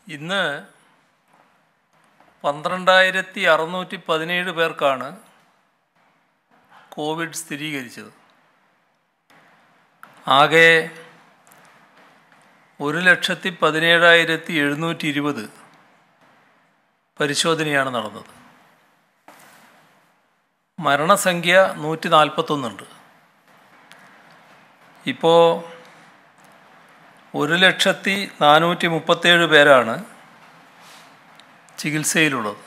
ഇന്ന് പന്ത്രണ്ടായിരത്തി അറുന്നൂറ്റി പതിനേഴ് പേർക്കാണ് കോവിഡ് സ്ഥിരീകരിച്ചത് ആകെ ഒരു ലക്ഷത്തി പതിനേഴായിരത്തി എഴുന്നൂറ്റി ഇരുപത് പരിശോധനയാണ് നടന്നത് മരണസംഖ്യ നൂറ്റി നാൽപ്പത്തൊന്നുണ്ട് ഇപ്പോൾ ഒരു ലക്ഷത്തി നാനൂറ്റി മുപ്പത്തേഴ് പേരാണ് ചികിത്സയിലുള്ളത്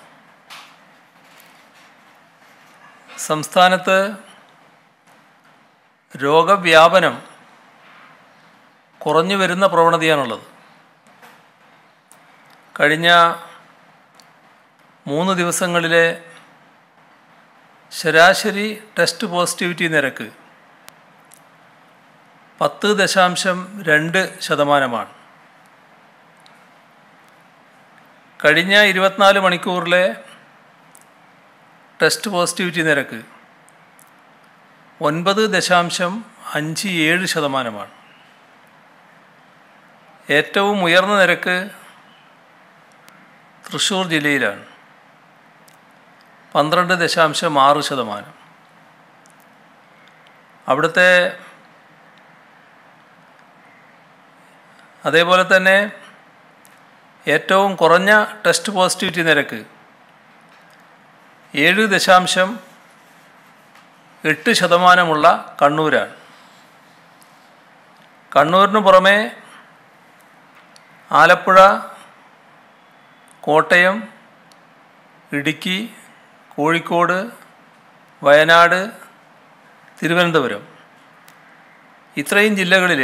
സംസ്ഥാനത്ത് രോഗവ്യാപനം കുറഞ്ഞു വരുന്ന പ്രവണതയാണുള്ളത് കഴിഞ്ഞ മൂന്ന് ദിവസങ്ങളിലെ ശരാശരി ടെസ്റ്റ് പോസിറ്റിവിറ്റി നിരക്ക് പത്ത് ദശാംശം രണ്ട് ശതമാനമാണ് കഴിഞ്ഞ ഇരുപത്തിനാല് മണിക്കൂറിലെ ടെസ്റ്റ് പോസിറ്റിവിറ്റി നിരക്ക് ഒൻപത് ദശാംശം അഞ്ച് ഏഴ് ശതമാനമാണ് ഏറ്റവും ഉയർന്ന നിരക്ക് തൃശ്ശൂർ ജില്ലയിലാണ് പന്ത്രണ്ട് ദശാംശം ആറ് ശതമാനം അവിടുത്തെ അതേപോലെ തന്നെ ഏറ്റവും കുറഞ്ഞ ടെസ്റ്റ് പോസിറ്റിവിറ്റി നിരക്ക് ഏഴ് ദശാംശം എട്ട് ശതമാനമുള്ള കണ്ണൂരാണ് കണ്ണൂരിന് പുറമെ ആലപ്പുഴ കോട്ടയം ഇടുക്കി കോഴിക്കോട് വയനാട് തിരുവനന്തപുരം ഇത്രയും ജില്ലകളിൽ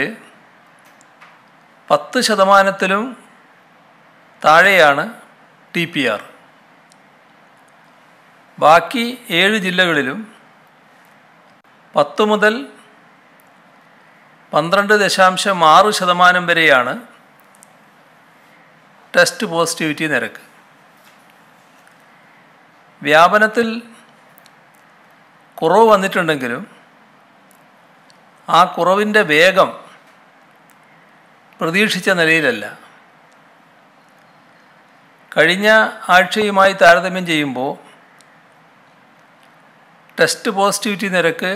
പത്ത് ശതമാനത്തിലും താഴെയാണ് ടി പി ആർ ബാക്കി ഏഴ് ജില്ലകളിലും പത്ത് മുതൽ പന്ത്രണ്ട് ദശാംശം ആറ് ശതമാനം വരെയാണ് ടെസ്റ്റ് പോസിറ്റിവിറ്റി നിരക്ക് വ്യാപനത്തിൽ കുറവ് വന്നിട്ടുണ്ടെങ്കിലും ആ കുറവിൻ്റെ വേഗം പ്രതീക്ഷിച്ച നിലയിലല്ല കഴിഞ്ഞ ആഴ്ചയുമായി താരതമ്യം ചെയ്യുമ്പോൾ ടെസ്റ്റ് പോസിറ്റിവിറ്റി നിരക്ക്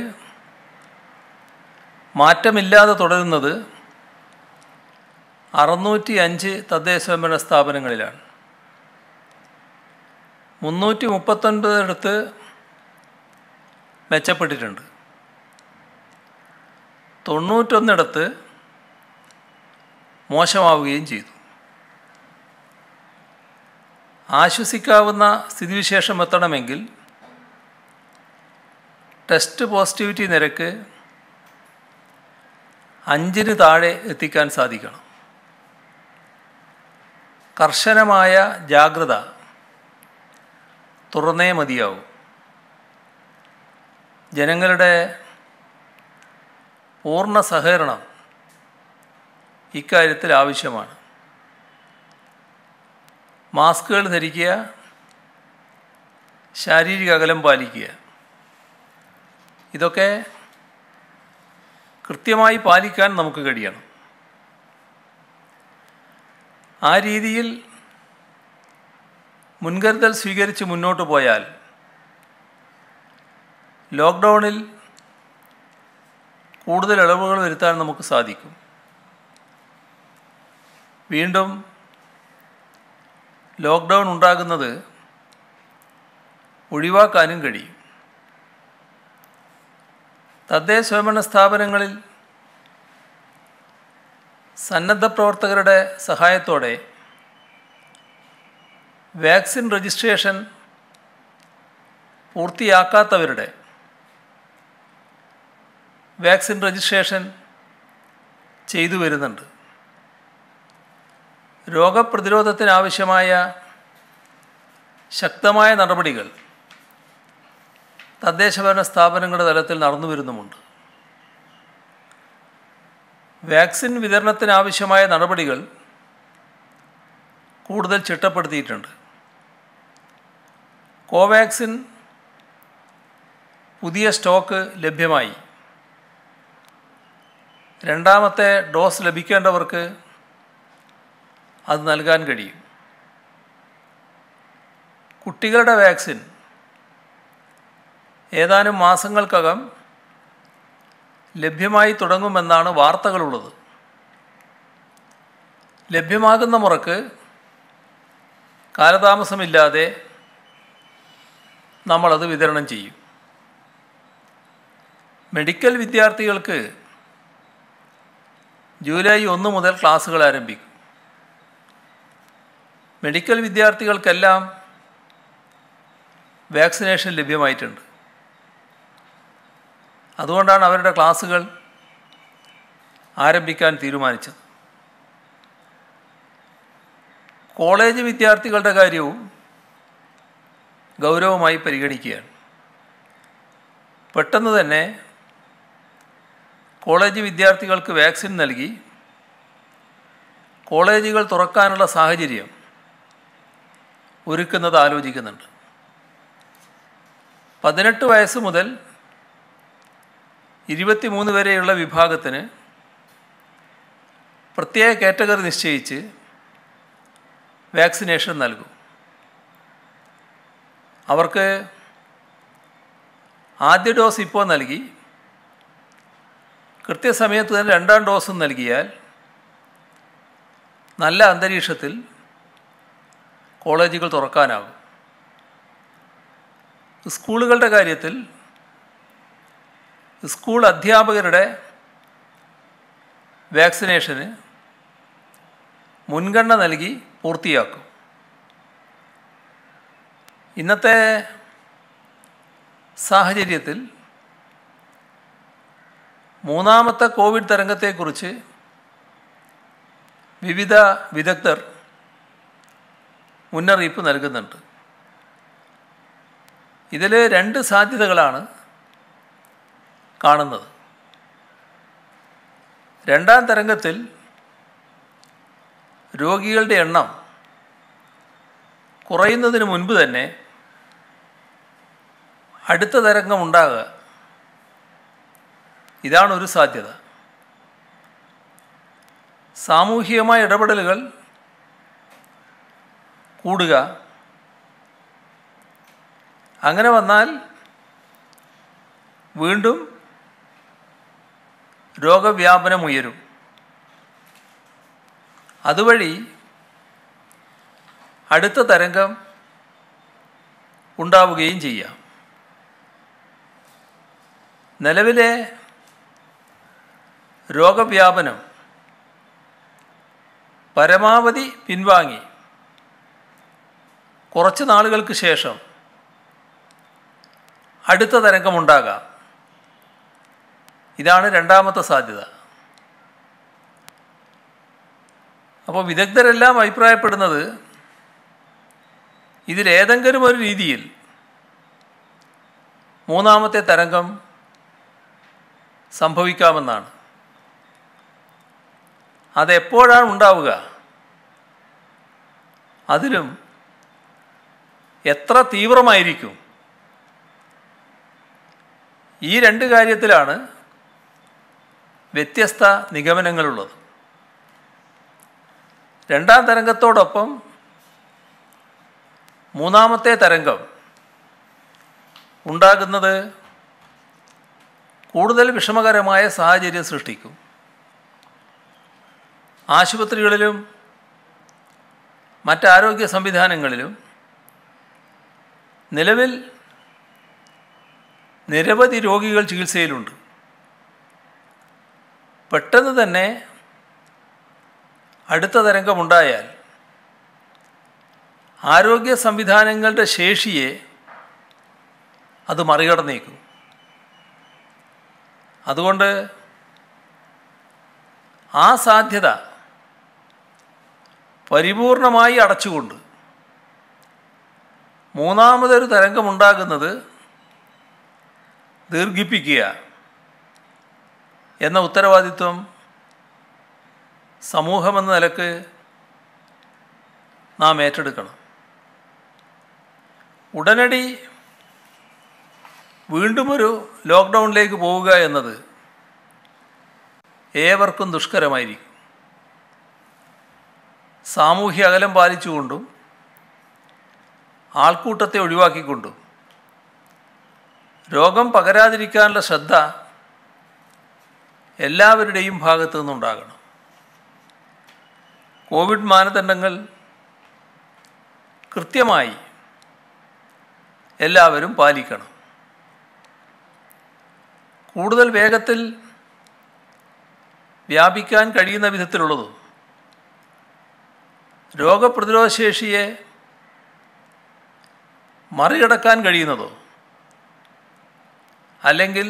മാറ്റമില്ലാതെ തുടരുന്നത് അറുന്നൂറ്റി അഞ്ച് തദ്ദേശ സ്വയംഭരണ സ്ഥാപനങ്ങളിലാണ് മുന്നൂറ്റി മുപ്പത്തൊൻപതിടത്ത് മെച്ചപ്പെട്ടിട്ടുണ്ട് തൊണ്ണൂറ്റൊന്നിടത്ത് മോശമാവുകയും ചെയ്തു ആശ്വസിക്കാവുന്ന സ്ഥിതിവിശേഷം എത്തണമെങ്കിൽ ടെസ്റ്റ് പോസിറ്റിവിറ്റി നിരക്ക് അഞ്ചിന് താഴെ എത്തിക്കാൻ സാധിക്കണം കർശനമായ ജാഗ്രത തുറന്നേ മതിയാവും ജനങ്ങളുടെ പൂർണ്ണ സഹകരണം ഇക്കാര്യത്തിൽ ആവശ്യമാണ് മാസ്കുകൾ ധരിക്കുക ശാരീരിക അകലം പാലിക്കുക ഇതൊക്കെ കൃത്യമായി പാലിക്കാൻ നമുക്ക് കഴിയണം ആ രീതിയിൽ മുൻകരുതൽ സ്വീകരിച്ച് മുന്നോട്ട് പോയാൽ ലോക്ക്ഡൗണിൽ കൂടുതൽ ഇളവുകൾ വരുത്താൻ നമുക്ക് സാധിക്കും വീണ്ടും ലോക്ക്ഡൗൺ ഉണ്ടാകുന്നത് ഒഴിവാക്കാനും കഴിയും തദ്ദേശ സ്വയംഭരണ സ്ഥാപനങ്ങളിൽ സന്നദ്ധ പ്രവർത്തകരുടെ സഹായത്തോടെ വാക്സിൻ രജിസ്ട്രേഷൻ പൂർത്തിയാക്കാത്തവരുടെ വാക്സിൻ രജിസ്ട്രേഷൻ ചെയ്തു വരുന്നുണ്ട് രോഗപ്രതിരോധത്തിനാവശ്യമായ ശക്തമായ നടപടികൾ തദ്ദേശഭരണ സ്ഥാപനങ്ങളുടെ തലത്തിൽ നടന്നു വരുന്നുമുണ്ട് വാക്സിൻ വിതരണത്തിനാവശ്യമായ നടപടികൾ കൂടുതൽ ചിട്ടപ്പെടുത്തിയിട്ടുണ്ട് കോവാക്സിൻ പുതിയ സ്റ്റോക്ക് ലഭ്യമായി രണ്ടാമത്തെ ഡോസ് ലഭിക്കേണ്ടവർക്ക് അത് നൽകാൻ കഴിയും കുട്ടികളുടെ വാക്സിൻ ഏതാനും മാസങ്ങൾക്കകം ലഭ്യമായി തുടങ്ങുമെന്നാണ് വാർത്തകളുള്ളത് ലഭ്യമാകുന്ന മുറക്ക് കാലതാമസമില്ലാതെ നമ്മളത് വിതരണം ചെയ്യും മെഡിക്കൽ വിദ്യാർത്ഥികൾക്ക് ജൂലൈ ഒന്ന് മുതൽ ക്ലാസ്സുകൾ ആരംഭിക്കും മെഡിക്കൽ വിദ്യാർത്ഥികൾക്കെല്ലാം വാക്സിനേഷൻ ലഭ്യമായിട്ടുണ്ട് അതുകൊണ്ടാണ് അവരുടെ ക്ലാസ്സുകൾ ആരംഭിക്കാൻ തീരുമാനിച്ചത് കോളേജ് വിദ്യാർത്ഥികളുടെ കാര്യവും ഗൗരവമായി പരിഗണിക്കുകയാണ് പെട്ടെന്ന് തന്നെ കോളേജ് വിദ്യാർത്ഥികൾക്ക് വാക്സിൻ നൽകി കോളേജുകൾ തുറക്കാനുള്ള സാഹചര്യം ഒരുക്കുന്നത് ആലോചിക്കുന്നുണ്ട് പതിനെട്ട് വയസ്സ് മുതൽ ഇരുപത്തിമൂന്ന് വരെയുള്ള വിഭാഗത്തിന് പ്രത്യേക കാറ്റഗറി നിശ്ചയിച്ച് വാക്സിനേഷൻ നൽകും അവർക്ക് ആദ്യ ഡോസ് ഇപ്പോൾ നൽകി കൃത്യസമയത്ത് തന്നെ രണ്ടാം ഡോസും നൽകിയാൽ നല്ല അന്തരീക്ഷത്തിൽ കോളേജുകൾ തുറക്കാനാകും സ്കൂളുകളുടെ കാര്യത്തിൽ സ്കൂൾ അധ്യാപകരുടെ വാക്സിനേഷന് മുൻഗണന നൽകി പൂർത്തിയാക്കും ഇന്നത്തെ സാഹചര്യത്തിൽ മൂന്നാമത്തെ കോവിഡ് തരംഗത്തെക്കുറിച്ച് വിവിധ വിദഗ്ധർ മുന്നറിയിപ്പ് നൽകുന്നുണ്ട് ഇതിൽ രണ്ട് സാധ്യതകളാണ് കാണുന്നത് രണ്ടാം തരംഗത്തിൽ രോഗികളുടെ എണ്ണം കുറയുന്നതിന് മുൻപ് തന്നെ അടുത്ത തരംഗം ഉണ്ടാകുക ഇതാണ് ഒരു സാധ്യത സാമൂഹികമായ ഇടപെടലുകൾ കൂടുക അങ്ങനെ വന്നാൽ വീണ്ടും രോഗവ്യാപനം ഉയരും അതുവഴി അടുത്ത തരംഗം ഉണ്ടാവുകയും ചെയ്യാം നിലവിലെ രോഗവ്യാപനം പരമാവധി പിൻവാങ്ങി കുറച്ച് നാളുകൾക്ക് ശേഷം അടുത്ത തരംഗമുണ്ടാകാം ഇതാണ് രണ്ടാമത്തെ സാധ്യത അപ്പോൾ വിദഗ്ധരെല്ലാം അഭിപ്രായപ്പെടുന്നത് ഇതിലേതെങ്കിലും ഒരു രീതിയിൽ മൂന്നാമത്തെ തരംഗം സംഭവിക്കാമെന്നാണ് അതെപ്പോഴാണ് ഉണ്ടാവുക അതിലും എത്ര തീവ്രമായിരിക്കും ഈ രണ്ട് കാര്യത്തിലാണ് വ്യത്യസ്ത നിഗമനങ്ങളുള്ളത് രണ്ടാം തരംഗത്തോടൊപ്പം മൂന്നാമത്തെ തരംഗം ഉണ്ടാകുന്നത് കൂടുതൽ വിഷമകരമായ സാഹചര്യം സൃഷ്ടിക്കും ആശുപത്രികളിലും മറ്റാരോഗ്യ സംവിധാനങ്ങളിലും നിലവിൽ നിരവധി രോഗികൾ ചികിത്സയിലുണ്ട് പെട്ടെന്ന് തന്നെ അടുത്ത തരംഗമുണ്ടായാൽ ആരോഗ്യ സംവിധാനങ്ങളുടെ ശേഷിയെ അത് മറികടന്നേക്കും അതുകൊണ്ട് ആ സാധ്യത പരിപൂർണമായി അടച്ചുകൊണ്ട് മൂന്നാമതൊരു തരംഗമുണ്ടാകുന്നത് ദീർഘിപ്പിക്കുക എന്ന ഉത്തരവാദിത്വം സമൂഹമെന്ന നിലക്ക് നാം ഏറ്റെടുക്കണം ഉടനടി വീണ്ടും ഒരു ലോക്ക്ഡൗണിലേക്ക് പോവുക എന്നത് ഏവർക്കും ദുഷ്കരമായിരിക്കും സാമൂഹ്യ അകലം പാലിച്ചുകൊണ്ടും ആൾക്കൂട്ടത്തെ ഒഴിവാക്കിക്കൊണ്ടും രോഗം പകരാതിരിക്കാനുള്ള ശ്രദ്ധ എല്ലാവരുടെയും ഭാഗത്തു നിന്നുണ്ടാകണം കോവിഡ് മാനദണ്ഡങ്ങൾ കൃത്യമായി എല്ലാവരും പാലിക്കണം കൂടുതൽ വേഗത്തിൽ വ്യാപിക്കാൻ കഴിയുന്ന വിധത്തിലുള്ളതും രോഗപ്രതിരോധശേഷിയെ മറികടക്കാൻ കഴിയുന്നതോ അല്ലെങ്കിൽ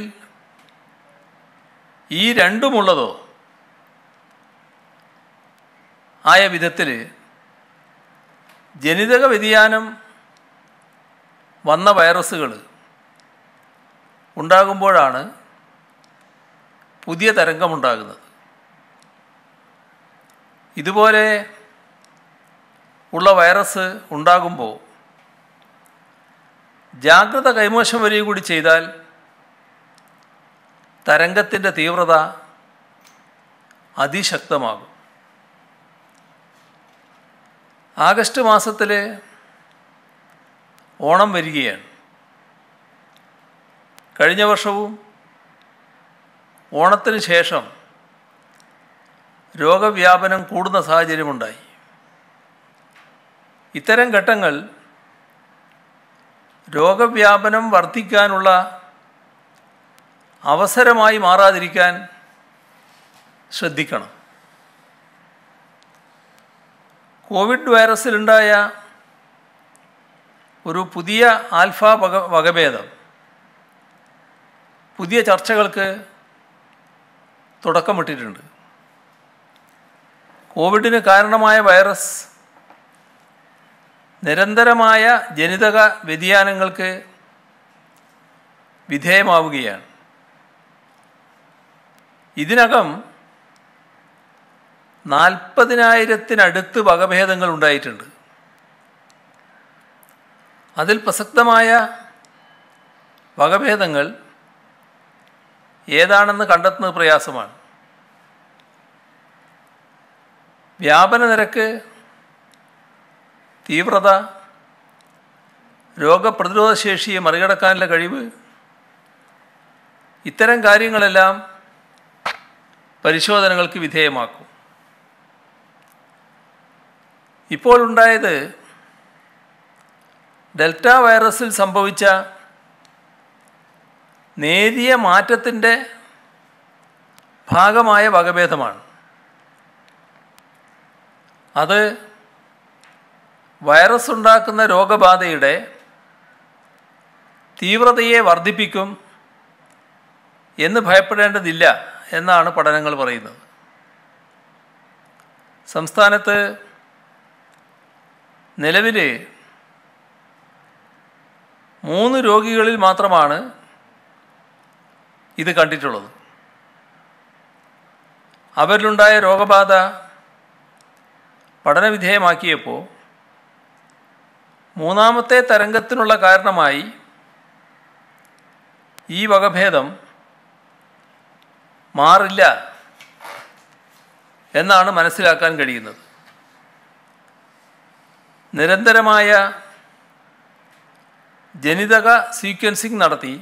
ഈ രണ്ടുമുള്ളതോ ആയ വിധത്തിൽ ജനിതക വ്യതിയാനം വന്ന വൈറസുകൾ ഉണ്ടാകുമ്പോഴാണ് പുതിയ തരംഗമുണ്ടാകുന്നത് ഇതുപോലെ ഉള്ള വൈറസ് ഉണ്ടാകുമ്പോൾ ജാഗ്രത കൈമോശം വരിക കൂടി ചെയ്താൽ തരംഗത്തിൻ്റെ തീവ്രത അതിശക്തമാകും ആഗസ്റ്റ് മാസത്തിൽ ഓണം വരികയാണ് കഴിഞ്ഞ വർഷവും ഓണത്തിന് ശേഷം രോഗവ്യാപനം കൂടുന്ന സാഹചര്യമുണ്ടായി ഇത്തരം ഘട്ടങ്ങൾ രോഗവ്യാപനം വർദ്ധിക്കാനുള്ള അവസരമായി മാറാതിരിക്കാൻ ശ്രദ്ധിക്കണം കോവിഡ് വൈറസിലുണ്ടായ ഒരു പുതിയ ആൽഫ വക വകഭേദം പുതിയ ചർച്ചകൾക്ക് തുടക്കമിട്ടിട്ടുണ്ട് കോവിഡിന് കാരണമായ വൈറസ് നിരന്തരമായ ജനിതക വ്യതിയാനങ്ങൾക്ക് വിധേയമാവുകയാണ് ഇതിനകം നാൽപ്പതിനായിരത്തിനടുത്ത് വകഭേദങ്ങൾ ഉണ്ടായിട്ടുണ്ട് അതിൽ പ്രസക്തമായ വകഭേദങ്ങൾ ഏതാണെന്ന് കണ്ടെത്തുന്നത് പ്രയാസമാണ് വ്യാപന നിരക്ക് തീവ്രത രോഗപ്രതിരോധശേഷിയെ മറികടക്കാനുള്ള കഴിവ് ഇത്തരം കാര്യങ്ങളെല്ലാം പരിശോധനകൾക്ക് വിധേയമാക്കും ഇപ്പോൾ ഉണ്ടായത് ഡെൽറ്റ വൈറസിൽ സംഭവിച്ച നേരിയ മാറ്റത്തിൻ്റെ ഭാഗമായ വകഭേദമാണ് അത് വൈറസ് ഉണ്ടാക്കുന്ന രോഗബാധയുടെ തീവ്രതയെ വർദ്ധിപ്പിക്കും എന്ന് ഭയപ്പെടേണ്ടതില്ല എന്നാണ് പഠനങ്ങൾ പറയുന്നത് സംസ്ഥാനത്ത് നിലവിൽ മൂന്ന് രോഗികളിൽ മാത്രമാണ് ഇത് കണ്ടിട്ടുള്ളത് അവരിലുണ്ടായ രോഗബാധ പഠനവിധേയമാക്കിയപ്പോൾ മൂന്നാമത്തെ തരംഗത്തിനുള്ള കാരണമായി ഈ വകഭേദം മാറില്ല എന്നാണ് മനസ്സിലാക്കാൻ കഴിയുന്നത് നിരന്തരമായ ജനിതക സീക്വൻസിംഗ് നടത്തി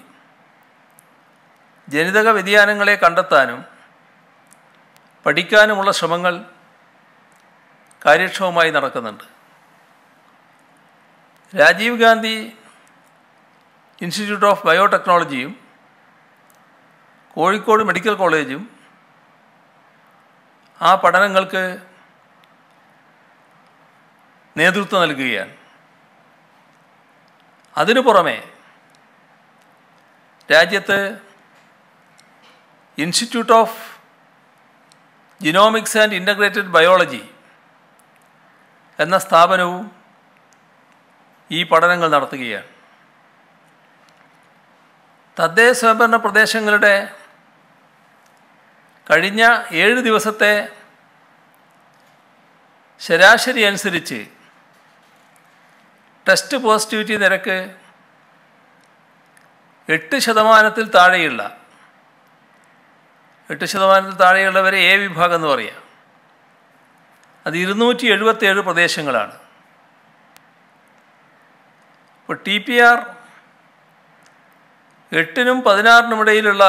ജനിതക വ്യതിയാനങ്ങളെ കണ്ടെത്താനും പഠിക്കാനുമുള്ള ശ്രമങ്ങൾ കാര്യക്ഷമമായി നടക്കുന്നുണ്ട് രാജീവ് ഗാന്ധി ഇൻസ്റ്റിറ്റ്യൂട്ട് ഓഫ് ബയോടെക്നോളജിയും കോഴിക്കോട് മെഡിക്കൽ കോളേജും ആ പഠനങ്ങൾക്ക് നേതൃത്വം നൽകുകയാണ് അതിനു പുറമെ രാജ്യത്ത് institute of genomics and integrated biology എന്ന സ്ഥാപനവും ഈ പഠനങ്ങൾ നടത്തുകയാണ് തദ്ദേശ സ്വയംഭരണ പ്രദേശങ്ങളുടെ കഴിഞ്ഞ ഏഴ് ദിവസത്തെ ശരാശരി അനുസരിച്ച് ടെസ്റ്റ് പോസിറ്റിവിറ്റി നിരക്ക് എട്ട് ശതമാനത്തിൽ താഴെയുള്ള എട്ട് ശതമാനത്തിൽ താഴെയുള്ളവരെ എ വിഭാഗം എന്ന് പറയാം അത് ഇരുന്നൂറ്റി എഴുപത്തേഴ് പ്രദേശങ്ങളാണ് ഇപ്പോൾ ടി പി ആർ എട്ടിനും പതിനാറിനും ഇടയിലുള്ള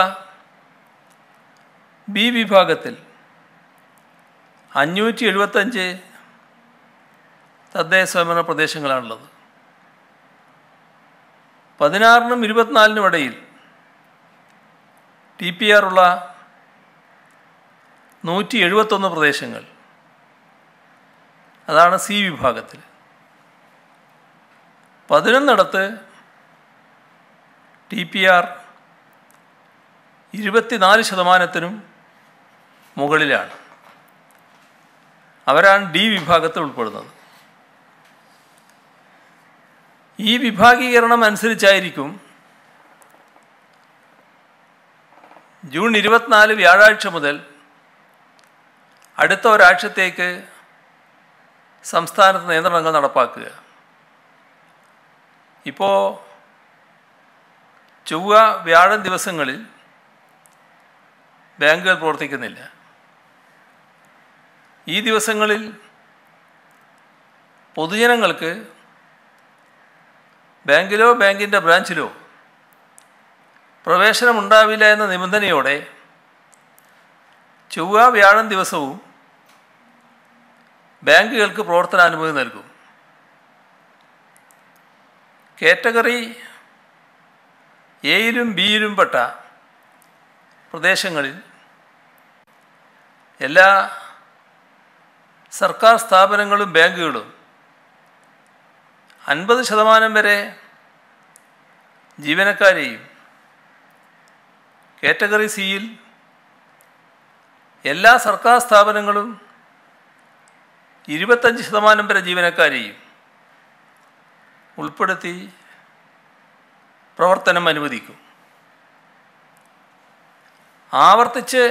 ബി വിഭാഗത്തിൽ അഞ്ഞൂറ്റി എഴുപത്തഞ്ച് തദ്ദേശ സ്വയംഭരണ പ്രദേശങ്ങളാണുള്ളത് പതിനാറിനും ഇരുപത്തിനാലിനും ഇടയിൽ ടി പി ആർ ഉള്ള നൂറ്റി എഴുപത്തൊന്ന് പ്രദേശങ്ങൾ അതാണ് സി വിഭാഗത്തിൽ പതിനൊന്നിടത്ത് ടി പി ആർ ഇരുപത്തിനാല് ശതമാനത്തിനും മുകളിലാണ് അവരാണ് ഡി വിഭാഗത്തിൽ ഉൾപ്പെടുന്നത് ഈ വിഭാഗീകരണം അനുസരിച്ചായിരിക്കും ജൂൺ ഇരുപത്തിനാല് വ്യാഴാഴ്ച മുതൽ അടുത്ത ഒരാഴ്ചത്തേക്ക് സംസ്ഥാനത്ത് നിയന്ത്രണങ്ങൾ നടപ്പാക്കുക ഇപ്പോൾ ചൊവ്വ വ്യാഴം ദിവസങ്ങളിൽ ബാങ്കുകൾ പ്രവർത്തിക്കുന്നില്ല ഈ ദിവസങ്ങളിൽ പൊതുജനങ്ങൾക്ക് ബാങ്കിലോ ബാങ്കിൻ്റെ ബ്രാഞ്ചിലോ പ്രവേശനമുണ്ടാവില്ല എന്ന നിബന്ധനയോടെ ചൊവ്വ വ്യാഴം ദിവസവും ബാങ്കുകൾക്ക് പ്രവർത്തനാനുമതി നൽകും കാറ്റഗറി എയിലും ബിയിലും പെട്ട പ്രദേശങ്ങളിൽ എല്ലാ സർക്കാർ സ്ഥാപനങ്ങളും ബാങ്കുകളും അൻപത് ശതമാനം വരെ ജീവനക്കാരെയും കാറ്റഗറി സിയിൽ എല്ലാ സർക്കാർ സ്ഥാപനങ്ങളും ഇരുപത്തഞ്ച് ശതമാനം വരെ ജീവനക്കാരെയും ഉൾപ്പെടുത്തി പ്രവർത്തനം അനുവദിക്കും ആവർത്തിച്ച്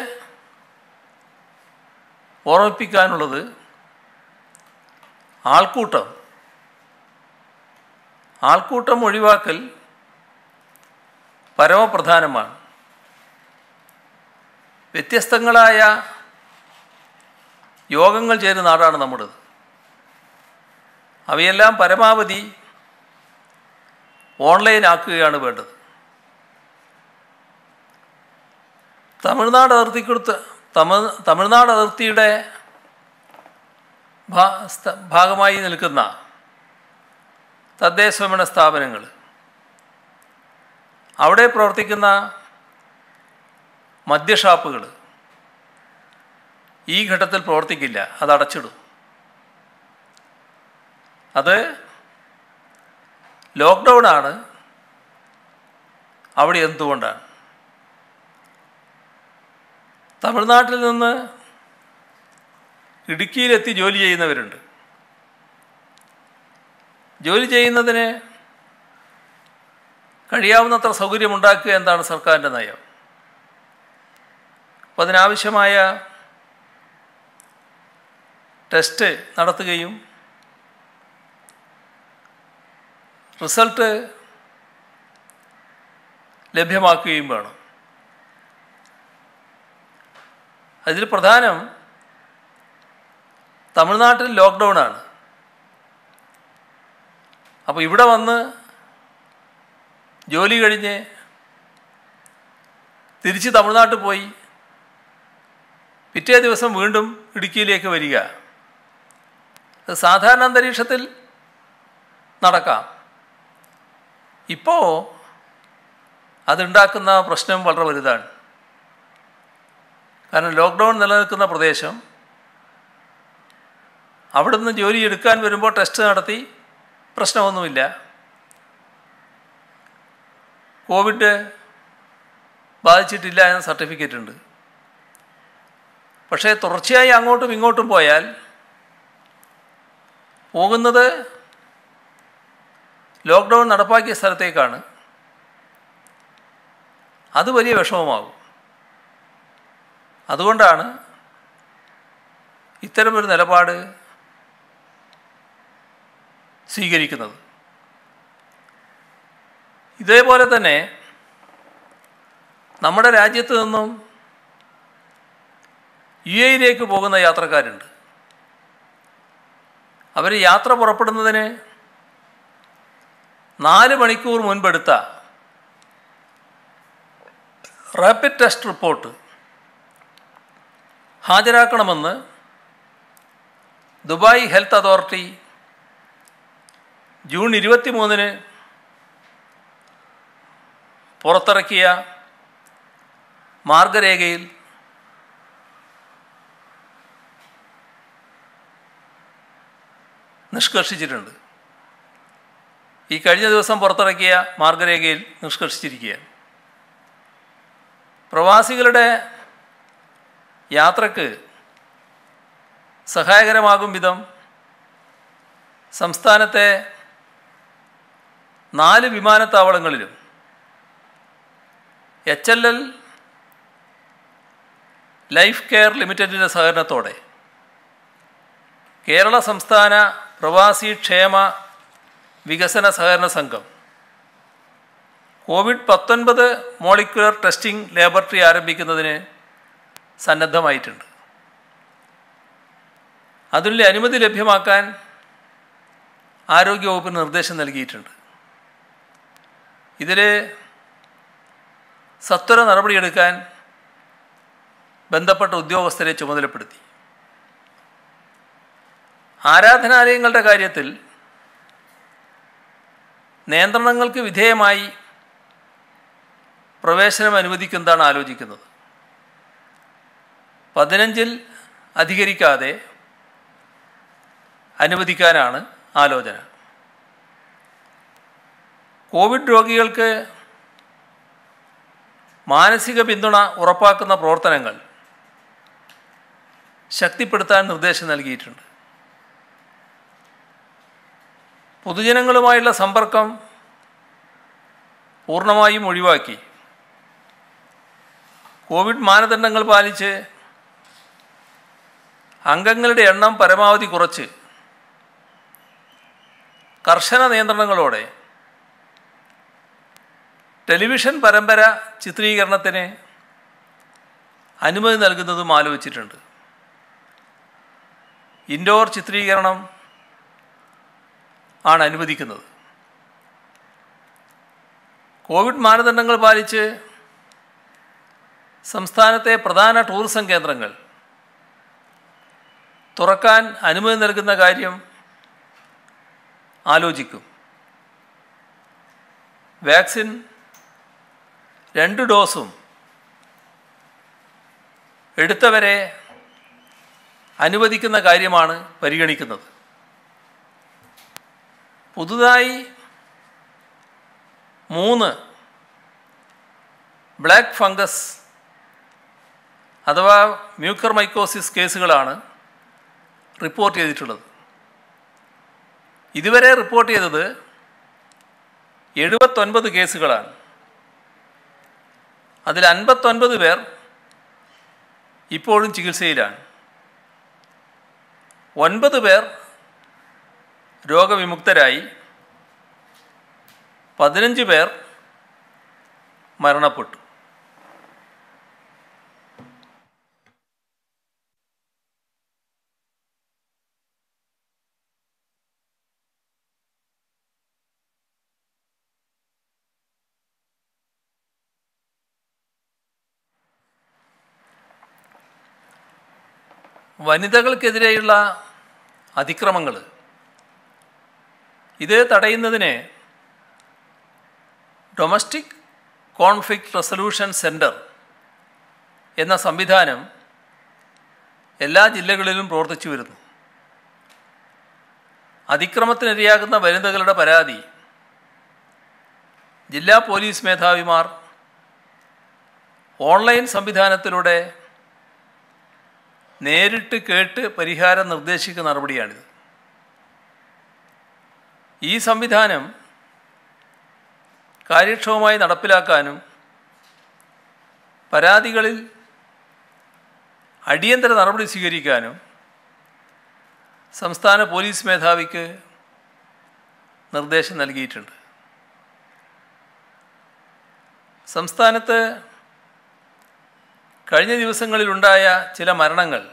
ഓർമ്മിപ്പിക്കാനുള്ളത് ആൾക്കൂട്ടം ആൾക്കൂട്ടം ഒഴിവാക്കൽ പരമപ്രധാനമാണ് വ്യത്യസ്തങ്ങളായ യോഗങ്ങൾ ചേരുന്ന നാടാണ് നമ്മുടേത് അവയെല്ലാം പരമാവധി ഓൺലൈൻ ആക്കുകയാണ് വേണ്ടത് തമിഴ്നാട് അതിർത്തിക്കൊടുത്ത് തമിഴ് തമിഴ്നാട് അതിർത്തിയുടെ ഭാ- സ്ഥ- ഭാഗമായി നിൽക്കുന്ന തദ്ദേശ സ്വയംഭരണ സ്ഥാപനങ്ങൾ അവിടെ പ്രവർത്തിക്കുന്ന മദ്യഷാപ്പുകൾ ഈ ഘട്ടത്തിൽ പ്രവർത്തിക്കില്ല അത് അടച്ചിടും അത് ലോക്ക്ഡൗൺ ആണ് അവിടെ എന്തുകൊണ്ടാണ് തമിഴ്നാട്ടിൽ നിന്ന് ഇടുക്കിയിലെത്തി ജോലി ചെയ്യുന്നവരുണ്ട് ജോലി ചെയ്യുന്നതിന് കഴിയാവുന്നത്ര സൗകര്യമുണ്ടാക്കുക എന്താണ് സർക്കാരിൻ്റെ നയം അപ്പോൾ അതിനാവശ്യമായ ടെസ്റ്റ് നടത്തുകയും റിസൾട്ട് ലഭ്യമാക്കുകയും വേണം അതിൽ പ്രധാനം തമിഴ്നാട്ടിൽ ലോക്ക്ഡൗൺ ആണ് അപ്പോൾ ഇവിടെ വന്ന് ജോലി കഴിഞ്ഞ് തിരിച്ച് തമിഴ്നാട്ടിൽ പോയി പിറ്റേ ദിവസം വീണ്ടും ഇടുക്കിയിലേക്ക് വരിക അത് സാധാരണ അന്തരീക്ഷത്തിൽ നടക്കാം ഇപ്പോൾ അതുണ്ടാക്കുന്ന പ്രശ്നം വളരെ വലുതാണ് കാരണം ലോക്ക്ഡൗൺ നിലനിൽക്കുന്ന പ്രദേശം അവിടുന്ന് ജോലി എടുക്കാൻ വരുമ്പോൾ ടെസ്റ്റ് നടത്തി പ്രശ്നമൊന്നുമില്ല കോവിഡ് ബാധിച്ചിട്ടില്ല എന്ന സർട്ടിഫിക്കറ്റ് ഉണ്ട് പക്ഷേ തുടർച്ചയായി അങ്ങോട്ടും ഇങ്ങോട്ടും പോയാൽ പോകുന്നത് ലോക്ക്ഡൗൺ നടപ്പാക്കിയ സ്ഥലത്തേക്കാണ് അത് വലിയ വിഷമമാകും അതുകൊണ്ടാണ് ഇത്തരമൊരു നിലപാട് സ്വീകരിക്കുന്നത് ഇതേപോലെ തന്നെ നമ്മുടെ രാജ്യത്ത് നിന്നും യു എയിലേക്ക് പോകുന്ന യാത്രക്കാരുണ്ട് അവർ യാത്ര പുറപ്പെടുന്നതിന് നാല് മണിക്കൂർ മുൻപെടുത്ത റാപ്പിഡ് ടെസ്റ്റ് റിപ്പോർട്ട് ഹാജരാക്കണമെന്ന് ദുബായ് ഹെൽത്ത് അതോറിറ്റി ജൂൺ ഇരുപത്തി മൂന്നിന് പുറത്തിറക്കിയ മാർഗരേഖയിൽ നിഷ്കർഷിച്ചിട്ടുണ്ട് ഈ കഴിഞ്ഞ ദിവസം പുറത്തിറക്കിയ മാർഗരേഖയിൽ നിഷ്കർഷിച്ചിരിക്കുകയാണ് പ്രവാസികളുടെ യാത്രക്ക് സഹായകരമാകും വിധം സംസ്ഥാനത്തെ നാല് വിമാനത്താവളങ്ങളിലും H L L life care ലിമിറ്റഡിൻ്റെ സഹകരണത്തോടെ കേരള സംസ്ഥാന പ്രവാസി ക്ഷേമ വികസന സഹകരണ സംഘം കോവിഡ് പത്തൊൻപത് മോളിക്കുലർ ടെസ്റ്റിംഗ് ലാബറട്ടറി ആരംഭിക്കുന്നതിന് സന്നദ്ധമായിട്ടുണ്ട് അതിനുള്ള അനുമതി ലഭ്യമാക്കാൻ ആരോഗ്യവകുപ്പിന് നിർദ്ദേശം നൽകിയിട്ടുണ്ട് ഇതിൽ സത്വര നടപടിയെടുക്കാൻ ബന്ധപ്പെട്ട ഉദ്യോഗസ്ഥരെ ചുമതലപ്പെടുത്തി ആരാധനാലയങ്ങളുടെ കാര്യത്തിൽ നിയന്ത്രണങ്ങൾക്ക് വിധേയമായി പ്രവേശനം അനുവദിക്കുന്നതാണ് ആലോചിക്കുന്നത് പതിനഞ്ചിൽ അധികരിക്കാതെ അനുവദിക്കാനാണ് ആലോചന കോവിഡ് രോഗികൾക്ക് മാനസിക പിന്തുണ ഉറപ്പാക്കുന്ന പ്രവർത്തനങ്ങൾ ശക്തിപ്പെടുത്താൻ നിർദ്ദേശം നൽകിയിട്ടുണ്ട് പൊതുജനങ്ങളുമായുള്ള സമ്പർക്കം പൂർണ്ണമായും ഒഴിവാക്കി കോവിഡ് മാനദണ്ഡങ്ങൾ പാലിച്ച് അംഗങ്ങളുടെ എണ്ണം പരമാവധി കുറച്ച് കർശന നിയന്ത്രണങ്ങളോടെ ടെലിവിഷൻ പരമ്പര ചിത്രീകരണത്തിന് അനുമതി നൽകുന്നതും ആലോചിച്ചിട്ടുണ്ട് ഇൻഡോർ ചിത്രീകരണം ആണ് അനുവദിക്കുന്നത് കോവിഡ് മാനദണ്ഡങ്ങൾ പാലിച്ച് സംസ്ഥാനത്തെ പ്രധാന ടൂറിസം കേന്ദ്രങ്ങൾ തുറക്കാൻ അനുമതി നൽകുന്ന കാര്യം ആലോചിക്കും വാക്സിൻ രണ്ട് ഡോസും എടുത്തവരെ അനുവദിക്കുന്ന കാര്യമാണ് പരിഗണിക്കുന്നത് പുതുതായി മൂന്ന് ബ്ലാക്ക് ഫംഗസ് അഥവാ മ്യൂക്കർ മൈക്കോസിസ് കേസുകളാണ് റിപ്പോർട്ട് ചെയ്തിട്ടുള്ളത് ഇതുവരെ റിപ്പോർട്ട് ചെയ്തത് എഴുപത്തൊൻപത് കേസുകളാണ് അതിൽ അൻപത്തൊൻപത് പേർ ഇപ്പോഴും ചികിത്സയിലാണ് ഒൻപത് പേർ രോഗവിമുക്തരായി പതിനഞ്ച് പേർ മരണപ്പെട്ടു വനിതകൾക്കെതിരെയുള്ള അതിക്രമങ്ങൾ ഇത് തടയുന്നതിന് ഡൊമസ്റ്റിക് കോൺഫ്ലിക്റ്റ് റെസൊല്യൂഷൻ സെൻറ്റർ എന്ന സംവിധാനം എല്ലാ ജില്ലകളിലും പ്രവർത്തിച്ചു വരുന്നു അതിക്രമത്തിനിരയാകുന്ന വനിതകളുടെ പരാതി ജില്ലാ പോലീസ് മേധാവിമാർ ഓൺലൈൻ സംവിധാനത്തിലൂടെ നേരിട്ട് കേട്ട് പരിഹാരം നിർദ്ദേശിക്കുന്ന നടപടിയാണിത് ഈ സംവിധാനം കാര്യക്ഷമമായി നടപ്പിലാക്കാനും പരാതികളിൽ അടിയന്തര നടപടി സ്വീകരിക്കാനും സംസ്ഥാന പോലീസ് മേധാവിക്ക് നിർദ്ദേശം നൽകിയിട്ടുണ്ട് സംസ്ഥാനത്ത് കഴിഞ്ഞ ദിവസങ്ങളിലുണ്ടായ ചില മരണങ്ങൾ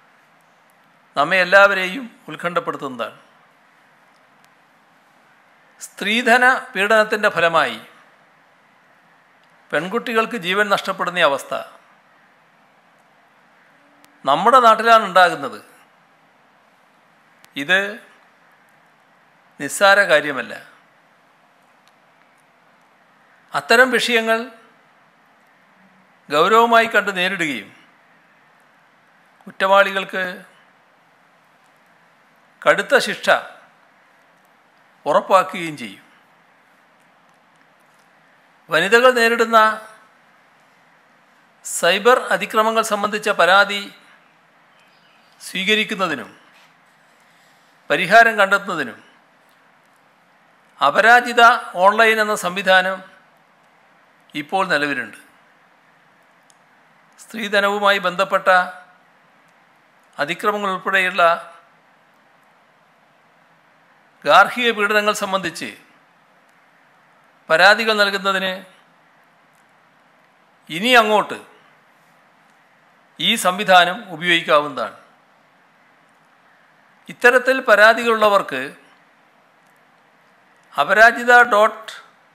നമ്മെ എല്ലാവരെയും ഉത്കണ്ഠപ്പെടുത്തുന്നതാണ് സ്ത്രീധന പീഡനത്തിൻ്റെ ഫലമായി പെൺകുട്ടികൾക്ക് ജീവൻ നഷ്ടപ്പെടുന്ന അവസ്ഥ നമ്മുടെ നാട്ടിലാണ് ഉണ്ടാകുന്നത് ഇത് നിസ്സാര കാര്യമല്ല അത്തരം വിഷയങ്ങൾ ഗൗരവമായി കണ്ട് നേരിടുകയും കുറ്റവാളികൾക്ക് കടുത്ത ശിക്ഷ ഉറപ്പാക്കുകയും ചെയ്യും വനിതകൾ നേരിടുന്ന സൈബർ അതിക്രമങ്ങൾ സംബന്ധിച്ച പരാതി സ്വീകരിക്കുന്നതിനും പരിഹാരം കണ്ടെത്തുന്നതിനും അപരാജിത ഓൺലൈൻ എന്ന സംവിധാനം ഇപ്പോൾ നിലവിലുണ്ട് സ്ത്രീധനവുമായി ബന്ധപ്പെട്ട അതിക്രമങ്ങൾ ഉൾപ്പെടെയുള്ള ഗാർഹിക പീഡനങ്ങൾ സംബന്ധിച്ച് പരാതികൾ നൽകുന്നതിന് ഇനി അങ്ങോട്ട് ഈ സംവിധാനം ഉപയോഗിക്കാവുന്നതാണ് ഇത്തരത്തിൽ പരാതികളുള്ളവർക്ക് Aparajitha dot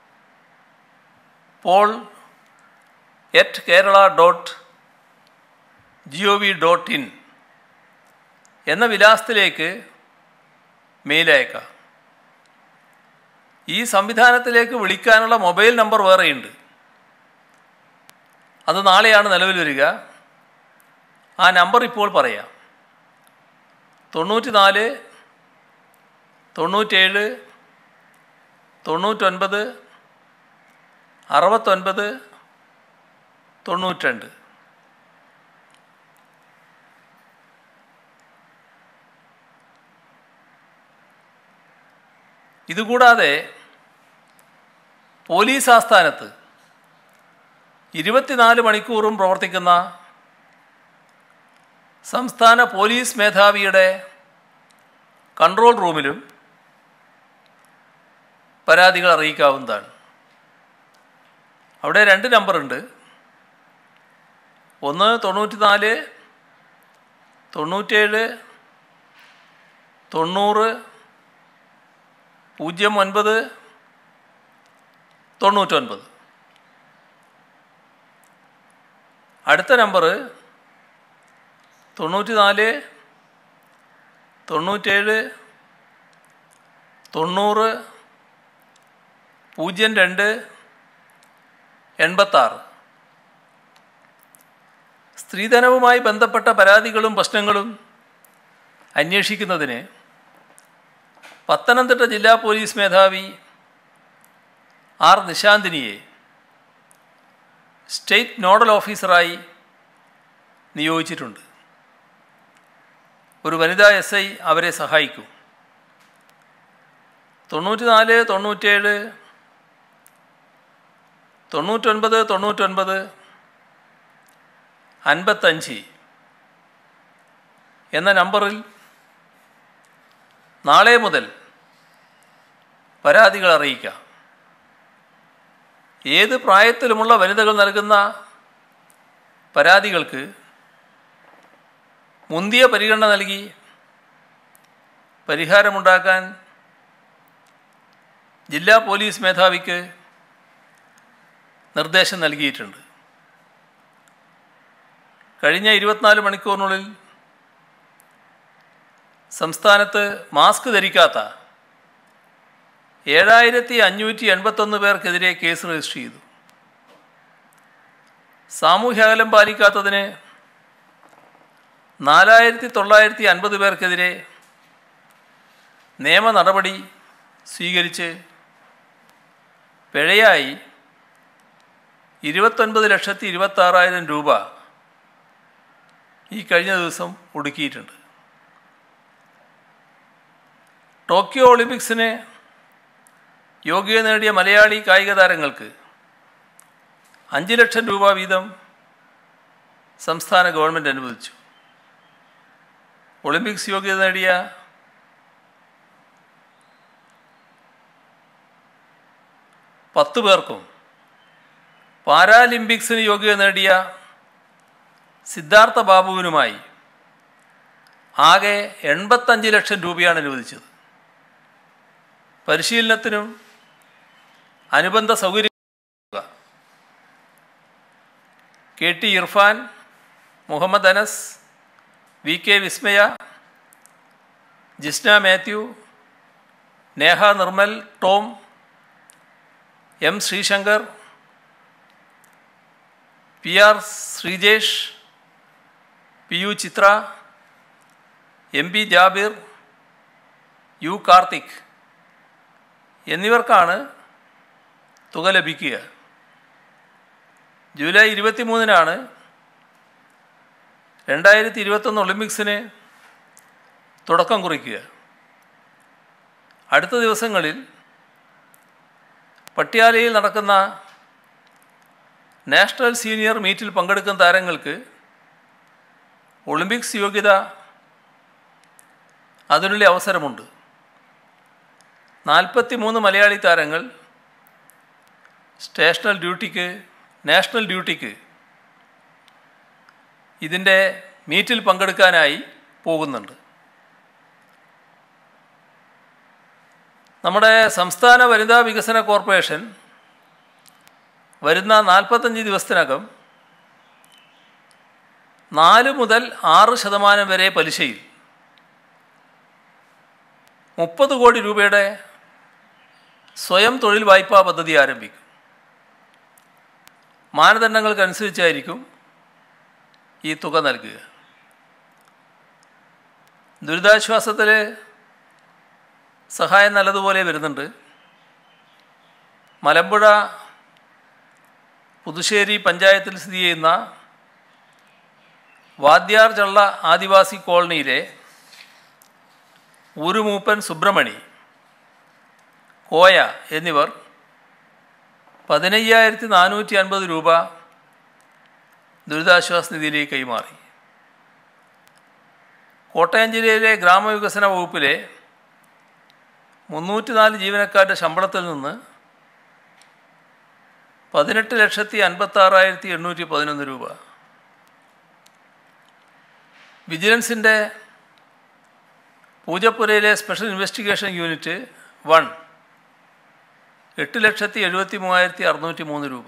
pol at Kerala dot G O V dot in എന്ന വിലാസത്തിലേക്ക് മെയിൽ അയക്കാം ഈ സംവിധാനത്തിലേക്ക് വിളിക്കാനുള്ള മൊബൈൽ നമ്പർ വേറെയുണ്ട് അത് നാളെയാണ് നിലവിൽ വരിക ആ നമ്പർ ഇപ്പോൾ പറയാം തൊണ്ണൂറ്റി നാല് തൊണ്ണൂറ്റേഴ് തൊണ്ണൂറ്റൊൻപത് അറുപത്തൊൻപത് തൊണ്ണൂറ്റിരണ്ട് ഇതുകൂടാതെ പോലീസ് ആസ്ഥാനത്ത് ഇരുപത്തിനാല് മണിക്കൂറും പ്രവർത്തിക്കുന്ന സംസ്ഥാന പോലീസ് മേധാവിയുടെ കൺട്രോൾ റൂമിലും പരാതികൾ അറിയിക്കാവുന്നതാണ് അവിടെ രണ്ട് നമ്പറുണ്ട് ഒന്ന് തൊണ്ണൂറ്റി നാല് തൊണ്ണൂറ്റേഴ് തൊണ്ണൂറ് പൂജ്യം ഒൻപത് തൊണ്ണൂറ്റൊൻപത് അടുത്ത നമ്പർ തൊണ്ണൂറ്റി നാല് തൊണ്ണൂറ്റേഴ് തൊണ്ണൂറ് പൂജ്യം രണ്ട് എൺപത്താറ് സ്ത്രീധനവുമായി ബന്ധപ്പെട്ട പരാതികളും പ്രശ്നങ്ങളും അന്വേഷിക്കുന്നതിന് പത്തനംതിട്ട ജില്ലാ പോലീസ് മേധാവി ആർ നിശാന്തിനിയെ സ്റ്റേറ്റ് നോഡൽ ഓഫീസറായി നിയോഗിച്ചിട്ടുണ്ട് ഒരു വനിതാ എസ് ഐ അവരെ സഹായിക്കും തൊണ്ണൂറ്റിനാല് തൊണ്ണൂറ്റേഴ് തൊണ്ണൂറ്റൊൻപത് തൊണ്ണൂറ്റൊൻപത് അൻപത്തഞ്ച് എന്ന നമ്പറിൽ നാളെ മുതൽ പരാതികൾ അറിയിക്കാം ഏത് പ്രായത്തിലുമുള്ള വനിതകൾ നൽകുന്ന പരാതികൾക്ക് മുന്തിയ പരിഗണന നൽകി പരിഹാരമുണ്ടാക്കാൻ ജില്ലാ പോലീസ് മേധാവിക്ക് നിർദ്ദേശം നൽകിയിട്ടുണ്ട് കഴിഞ്ഞ ഇരുപത്തിനാല് മണിക്കൂറിനുള്ളിൽ സംസ്ഥാനത്ത് മാസ്ക് ധരിക്കാത്ത ഏഴായിരത്തി അഞ്ഞൂറ്റി എൺപത്തൊന്ന് പേർക്കെതിരെ കേസ് രജിസ്റ്റർ ചെയ്തു സാമൂഹ്യ അകലം പാലിക്കാത്തതിന് നാലായിരത്തി തൊള്ളായിരത്തി അൻപത് പേർക്കെതിരെ നിയമ നടപടി സ്വീകരിച്ച് പിഴയായി ഇരുപത്തൊൻപത് ലക്ഷത്തി ഇരുപത്താറായിരം രൂപ ഈ കഴിഞ്ഞ ദിവസം ഒടുക്കിയിട്ടുണ്ട് ടോക്കിയോ ഒളിമ്പിക്സിന് യോഗ്യത നേടിയ മലയാളി കായിക താരങ്ങൾക്ക് അഞ്ച് ലക്ഷം രൂപ വീതം സംസ്ഥാന ഗവൺമെൻറ് അനുവദിച്ചു ഒളിമ്പിക്സ് യോഗ്യത നേടിയ പത്ത് പേർക്കും പാരാലിമ്പിക്സിന് യോഗ്യത നേടിയ സിദ്ധാർത്ഥ ബാബുവിനുമായി ആകെ എൺപത്തഞ്ച് ലക്ഷം രൂപയാണ് അനുവദിച്ചത് പരിശീലനത്തിനും അനുബന്ധ സൗകര്യം K T Irfan Muhammad Anas V K Vismaya Jisna Mathew Neha Nirmal Tom M Sreeshankar P R Sreejesh P U Chitra M P Jabir U Karthik എന്നിവർക്കാണ് തുക ലഭിക്കുക ജൂലൈ ഇരുപത്തി മൂന്നിനാണ് രണ്ടായിരത്തി ഇരുപത്തൊന്ന് ഒളിമ്പിക്സിന് തുടക്കം കുറിക്കുക അടുത്ത ദിവസങ്ങളിൽ പട്യാലയിൽ നടക്കുന്ന നാഷണൽ സീനിയർ മീറ്റിൽ പങ്കെടുക്കുന്ന താരങ്ങൾക്ക് ഒളിമ്പിക്സ് യോഗ്യത അതിനുള്ള അവസരമുണ്ട് നാൽപ്പത്തി മൂന്ന് മലയാളി താരങ്ങൾ സ്റ്റേഷണൽ ഡ്യൂട്ടിക്ക് നാഷണൽ ഡ്യൂട്ടിക്ക് ഇതിൻ്റെ മീറ്റിൽ പങ്കെടുക്കാനായി പോകുന്നുണ്ട് നമ്മുടെ സംസ്ഥാന വനിതാ വികസന കോർപ്പറേഷൻ വരുന്ന നാൽപ്പത്തഞ്ച് ദിവസത്തിനകം നാല് മുതൽ ആറ് ശതമാനം വരെ പലിശയിൽ മുപ്പത് കോടി രൂപയുടെ സ്വയം തൊഴിൽ വായ്പാ പദ്ധതി ആരംഭിക്കും മാനദണ്ഡങ്ങൾക്കനുസരിച്ചായിരിക്കും ഈ തുക നൽകുക ദുരിതാശ്വാസത്തിൽ സഹായം നല്ലതുപോലെ വരുന്നുണ്ട് മലമ്പുഴ പുതുശ്ശേരി പഞ്ചായത്തിൽ സ്ഥിതി ചെയ്യുന്ന വാദ്യാർ ചള്ള ആദിവാസി കോളനിയിലെ ഊരുമൂപ്പൻ സുബ്രമണി കോയ എന്നിവർ പതിനയ്യായിരത്തി നാനൂറ്റി അൻപത് രൂപ ദുരിതാശ്വാസ നിധിയിലേക്ക് കൈമാറി കോട്ടയം ജില്ലയിലെ ഗ്രാമവികസന വകുപ്പിലെ മുന്നൂറ്റി നാല് ജീവനക്കാരുടെ ശമ്പളത്തിൽ നിന്ന് പതിനെട്ട് ലക്ഷത്തി അൻപത്താറായിരത്തി എണ്ണൂറ്റി പതിനൊന്ന് രൂപ വിജിലൻസിൻ്റെ പൂജപ്പുരയിലെ സ്പെഷ്യൽ ഇൻവെസ്റ്റിഗേഷൻ യൂണിറ്റ് വൺ എട്ട് ലക്ഷത്തി എഴുപത്തി മൂവായിരത്തി അറുന്നൂറ്റി മൂന്ന് രൂപ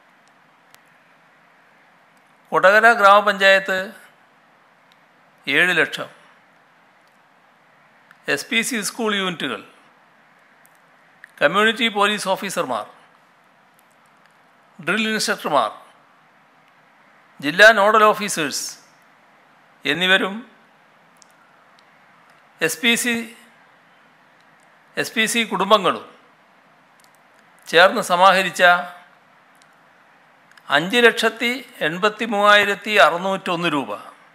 കൊടകര ഗ്രാമപഞ്ചായത്ത് ഏഴ് ലക്ഷം എസ് പി സി സ്കൂൾ യൂണിറ്റുകൾ കമ്മ്യൂണിറ്റി പോലീസ് ഓഫീസർമാർ ഡ്രിൽ ഇൻസ്ട്രക്ടർമാർ ജില്ലാ നോഡൽ ഓഫീസേഴ്സ് എന്നിവരും S P C S P C കുടുംബങ്ങളും ചേർന്ന് സമാഹരിച്ച അഞ്ച് ലക്ഷത്തി എൺപത്തി മൂവായിരത്തി അറുന്നൂറ്റൊന്ന് രൂപ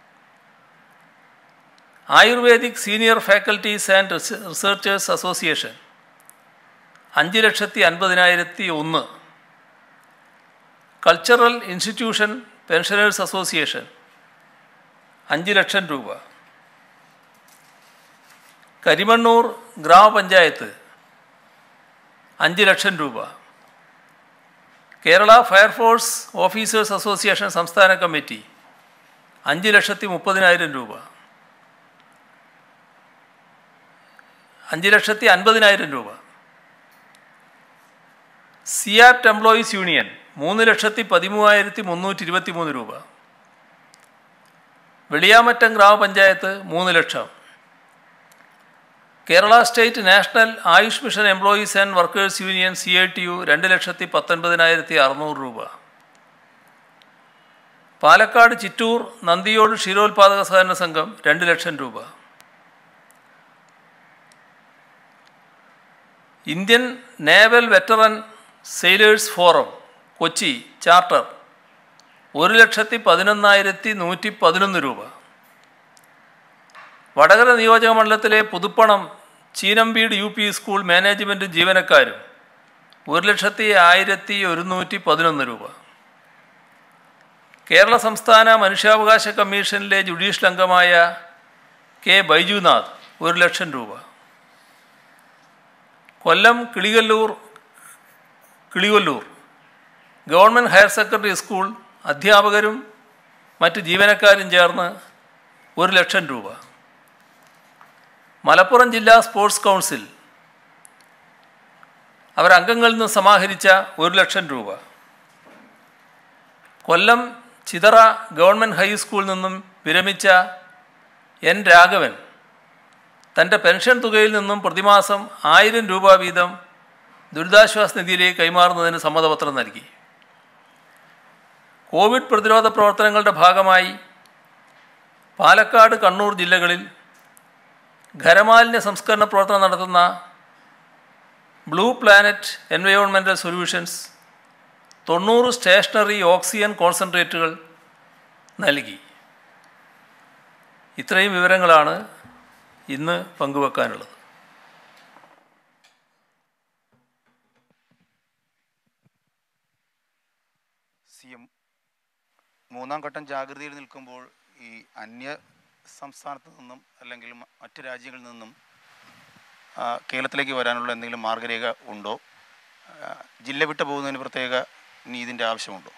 ayurvedic senior faculties and researchers association അഞ്ച് ലക്ഷത്തി അൻപതിനായിരത്തി ഒന്ന് കൾച്ചറൽ ഇൻസ്റ്റിറ്റ്യൂഷൻ പെൻഷനേഴ്സ് അസോസിയേഷൻ അഞ്ച് ലക്ഷം രൂപ കരിമണ്ണൂർ ഗ്രാമപഞ്ചായത്ത് അഞ്ച് ലക്ഷം രൂപ കേരള ഫയർഫോഴ്സ് ഓഫീസേഴ്സ് അസോസിയേഷൻ സംസ്ഥാന കമ്മിറ്റി അഞ്ച് ലക്ഷത്തി മുപ്പതിനായിരം രൂപ അഞ്ച് ലക്ഷത്തി അൻപതിനായിരം രൂപ സിയാപ്റ്റ് എംപ്ലോയീസ് യൂണിയൻ മൂന്ന് ലക്ഷത്തി പതിമൂവായിരത്തി മുന്നൂറ്റി ഇരുപത്തി മൂന്ന് രൂപ വെളിയാമറ്റം ഗ്രാമപഞ്ചായത്ത് മൂന്ന് ലക്ഷം Kerala state national AYUSH mission employees and workers union C I T U രണ്ട് ലക്ഷത്തി പത്തൊൻപതിനായിരത്തി അറുന്നൂറ് രൂപ പാലക്കാട് ചിറ്റൂർ നന്ദിയോട് ക്ഷീരോത്പാദക സഹകരണ സംഘം രണ്ട് ലക്ഷം രൂപ Indian naval veteran sailors forum Kochi charter ഒരു ലക്ഷത്തി പതിനൊന്നായിരത്തി നൂറ്റി പതിനൊന്ന് രൂപ വടകര നിയോജക മണ്ഡലത്തിലെ Puthuppanam Cheenampeedu U P school management ജീവനക്കാരും ഒരു ലക്ഷത്തി ആയിരത്തി ഒരുന്നൂറ്റി പതിനൊന്ന് രൂപ കേരള സംസ്ഥാന മനുഷ്യാവകാശ കമ്മീഷനിലെ ജുഡീഷ്യൽ അംഗമായ കെ ബൈജുനാഥ് ഒരു ലക്ഷം രൂപ Kollam Kilikallur Kilikollur government higher secondary school അധ്യാപകരും മറ്റ് ജീവനക്കാരും ചേർന്ന് ഒരു ലക്ഷം രൂപ മലപ്പുറം ജില്ലാ സ്പോർട്സ് കൗൺസിൽ അവർ അംഗങ്ങളിൽ നിന്ന് സമാഹരിച്ച ഒരു ലക്ഷം രൂപ കൊല്ലം ചിതറ ഗവൺമെൻറ് ഹൈസ്കൂളിൽ നിന്നും വിരമിച്ച എൻ രാഘവൻ തൻ്റെ പെൻഷൻ തുകയിൽ നിന്നും പ്രതിമാസം ആയിരം രൂപ വീതം ദുരിതാശ്വാസ നിധിയിലേക്ക് കൈമാറുന്നതിന് സമ്മതപത്രം നൽകി കോവിഡ് പ്രതിരോധ പ്രവർത്തനങ്ങളുടെ ഭാഗമായി പാലക്കാട് കണ്ണൂർ ജില്ലകളിൽ ഖരമാലിന്യ സംസ്കരണ പ്രവർത്തനം നടത്തുന്ന ബ്ലൂ പ്ലാനറ്റ് എൻവയോൺമെൻറ്റൽ സൊല്യൂഷൻസ് തൊണ്ണൂറ് സ്റ്റേഷനറി ഓക്സിജൻ കോൺസെൻട്രേറ്റുകൾ നൽകി ഇത്രയും വിവരങ്ങളാണ് ഇന്ന് പങ്കുവെക്കാനുള്ളത് സി എം മൂന്നാം ഘട്ടം ജാഗ്രതയിൽ നിൽക്കുമ്പോൾ ഈ അന്യ സംസ്ഥാനത്ത് നിന്നും അല്ലെങ്കിൽ മ- മറ്റ് രാജ്യങ്ങളിൽ നിന്നും ആ, കേരളത്തിലേക്ക് വരാനുള്ള എന്തെങ്കിലും മാർഗരേഖ ഉണ്ടോ ആ, ജില്ല വിട്ടു പോകുന്നതിന് പ്രത്യേക നീതിൻ്റെ ആവശ്യമുണ്ടോ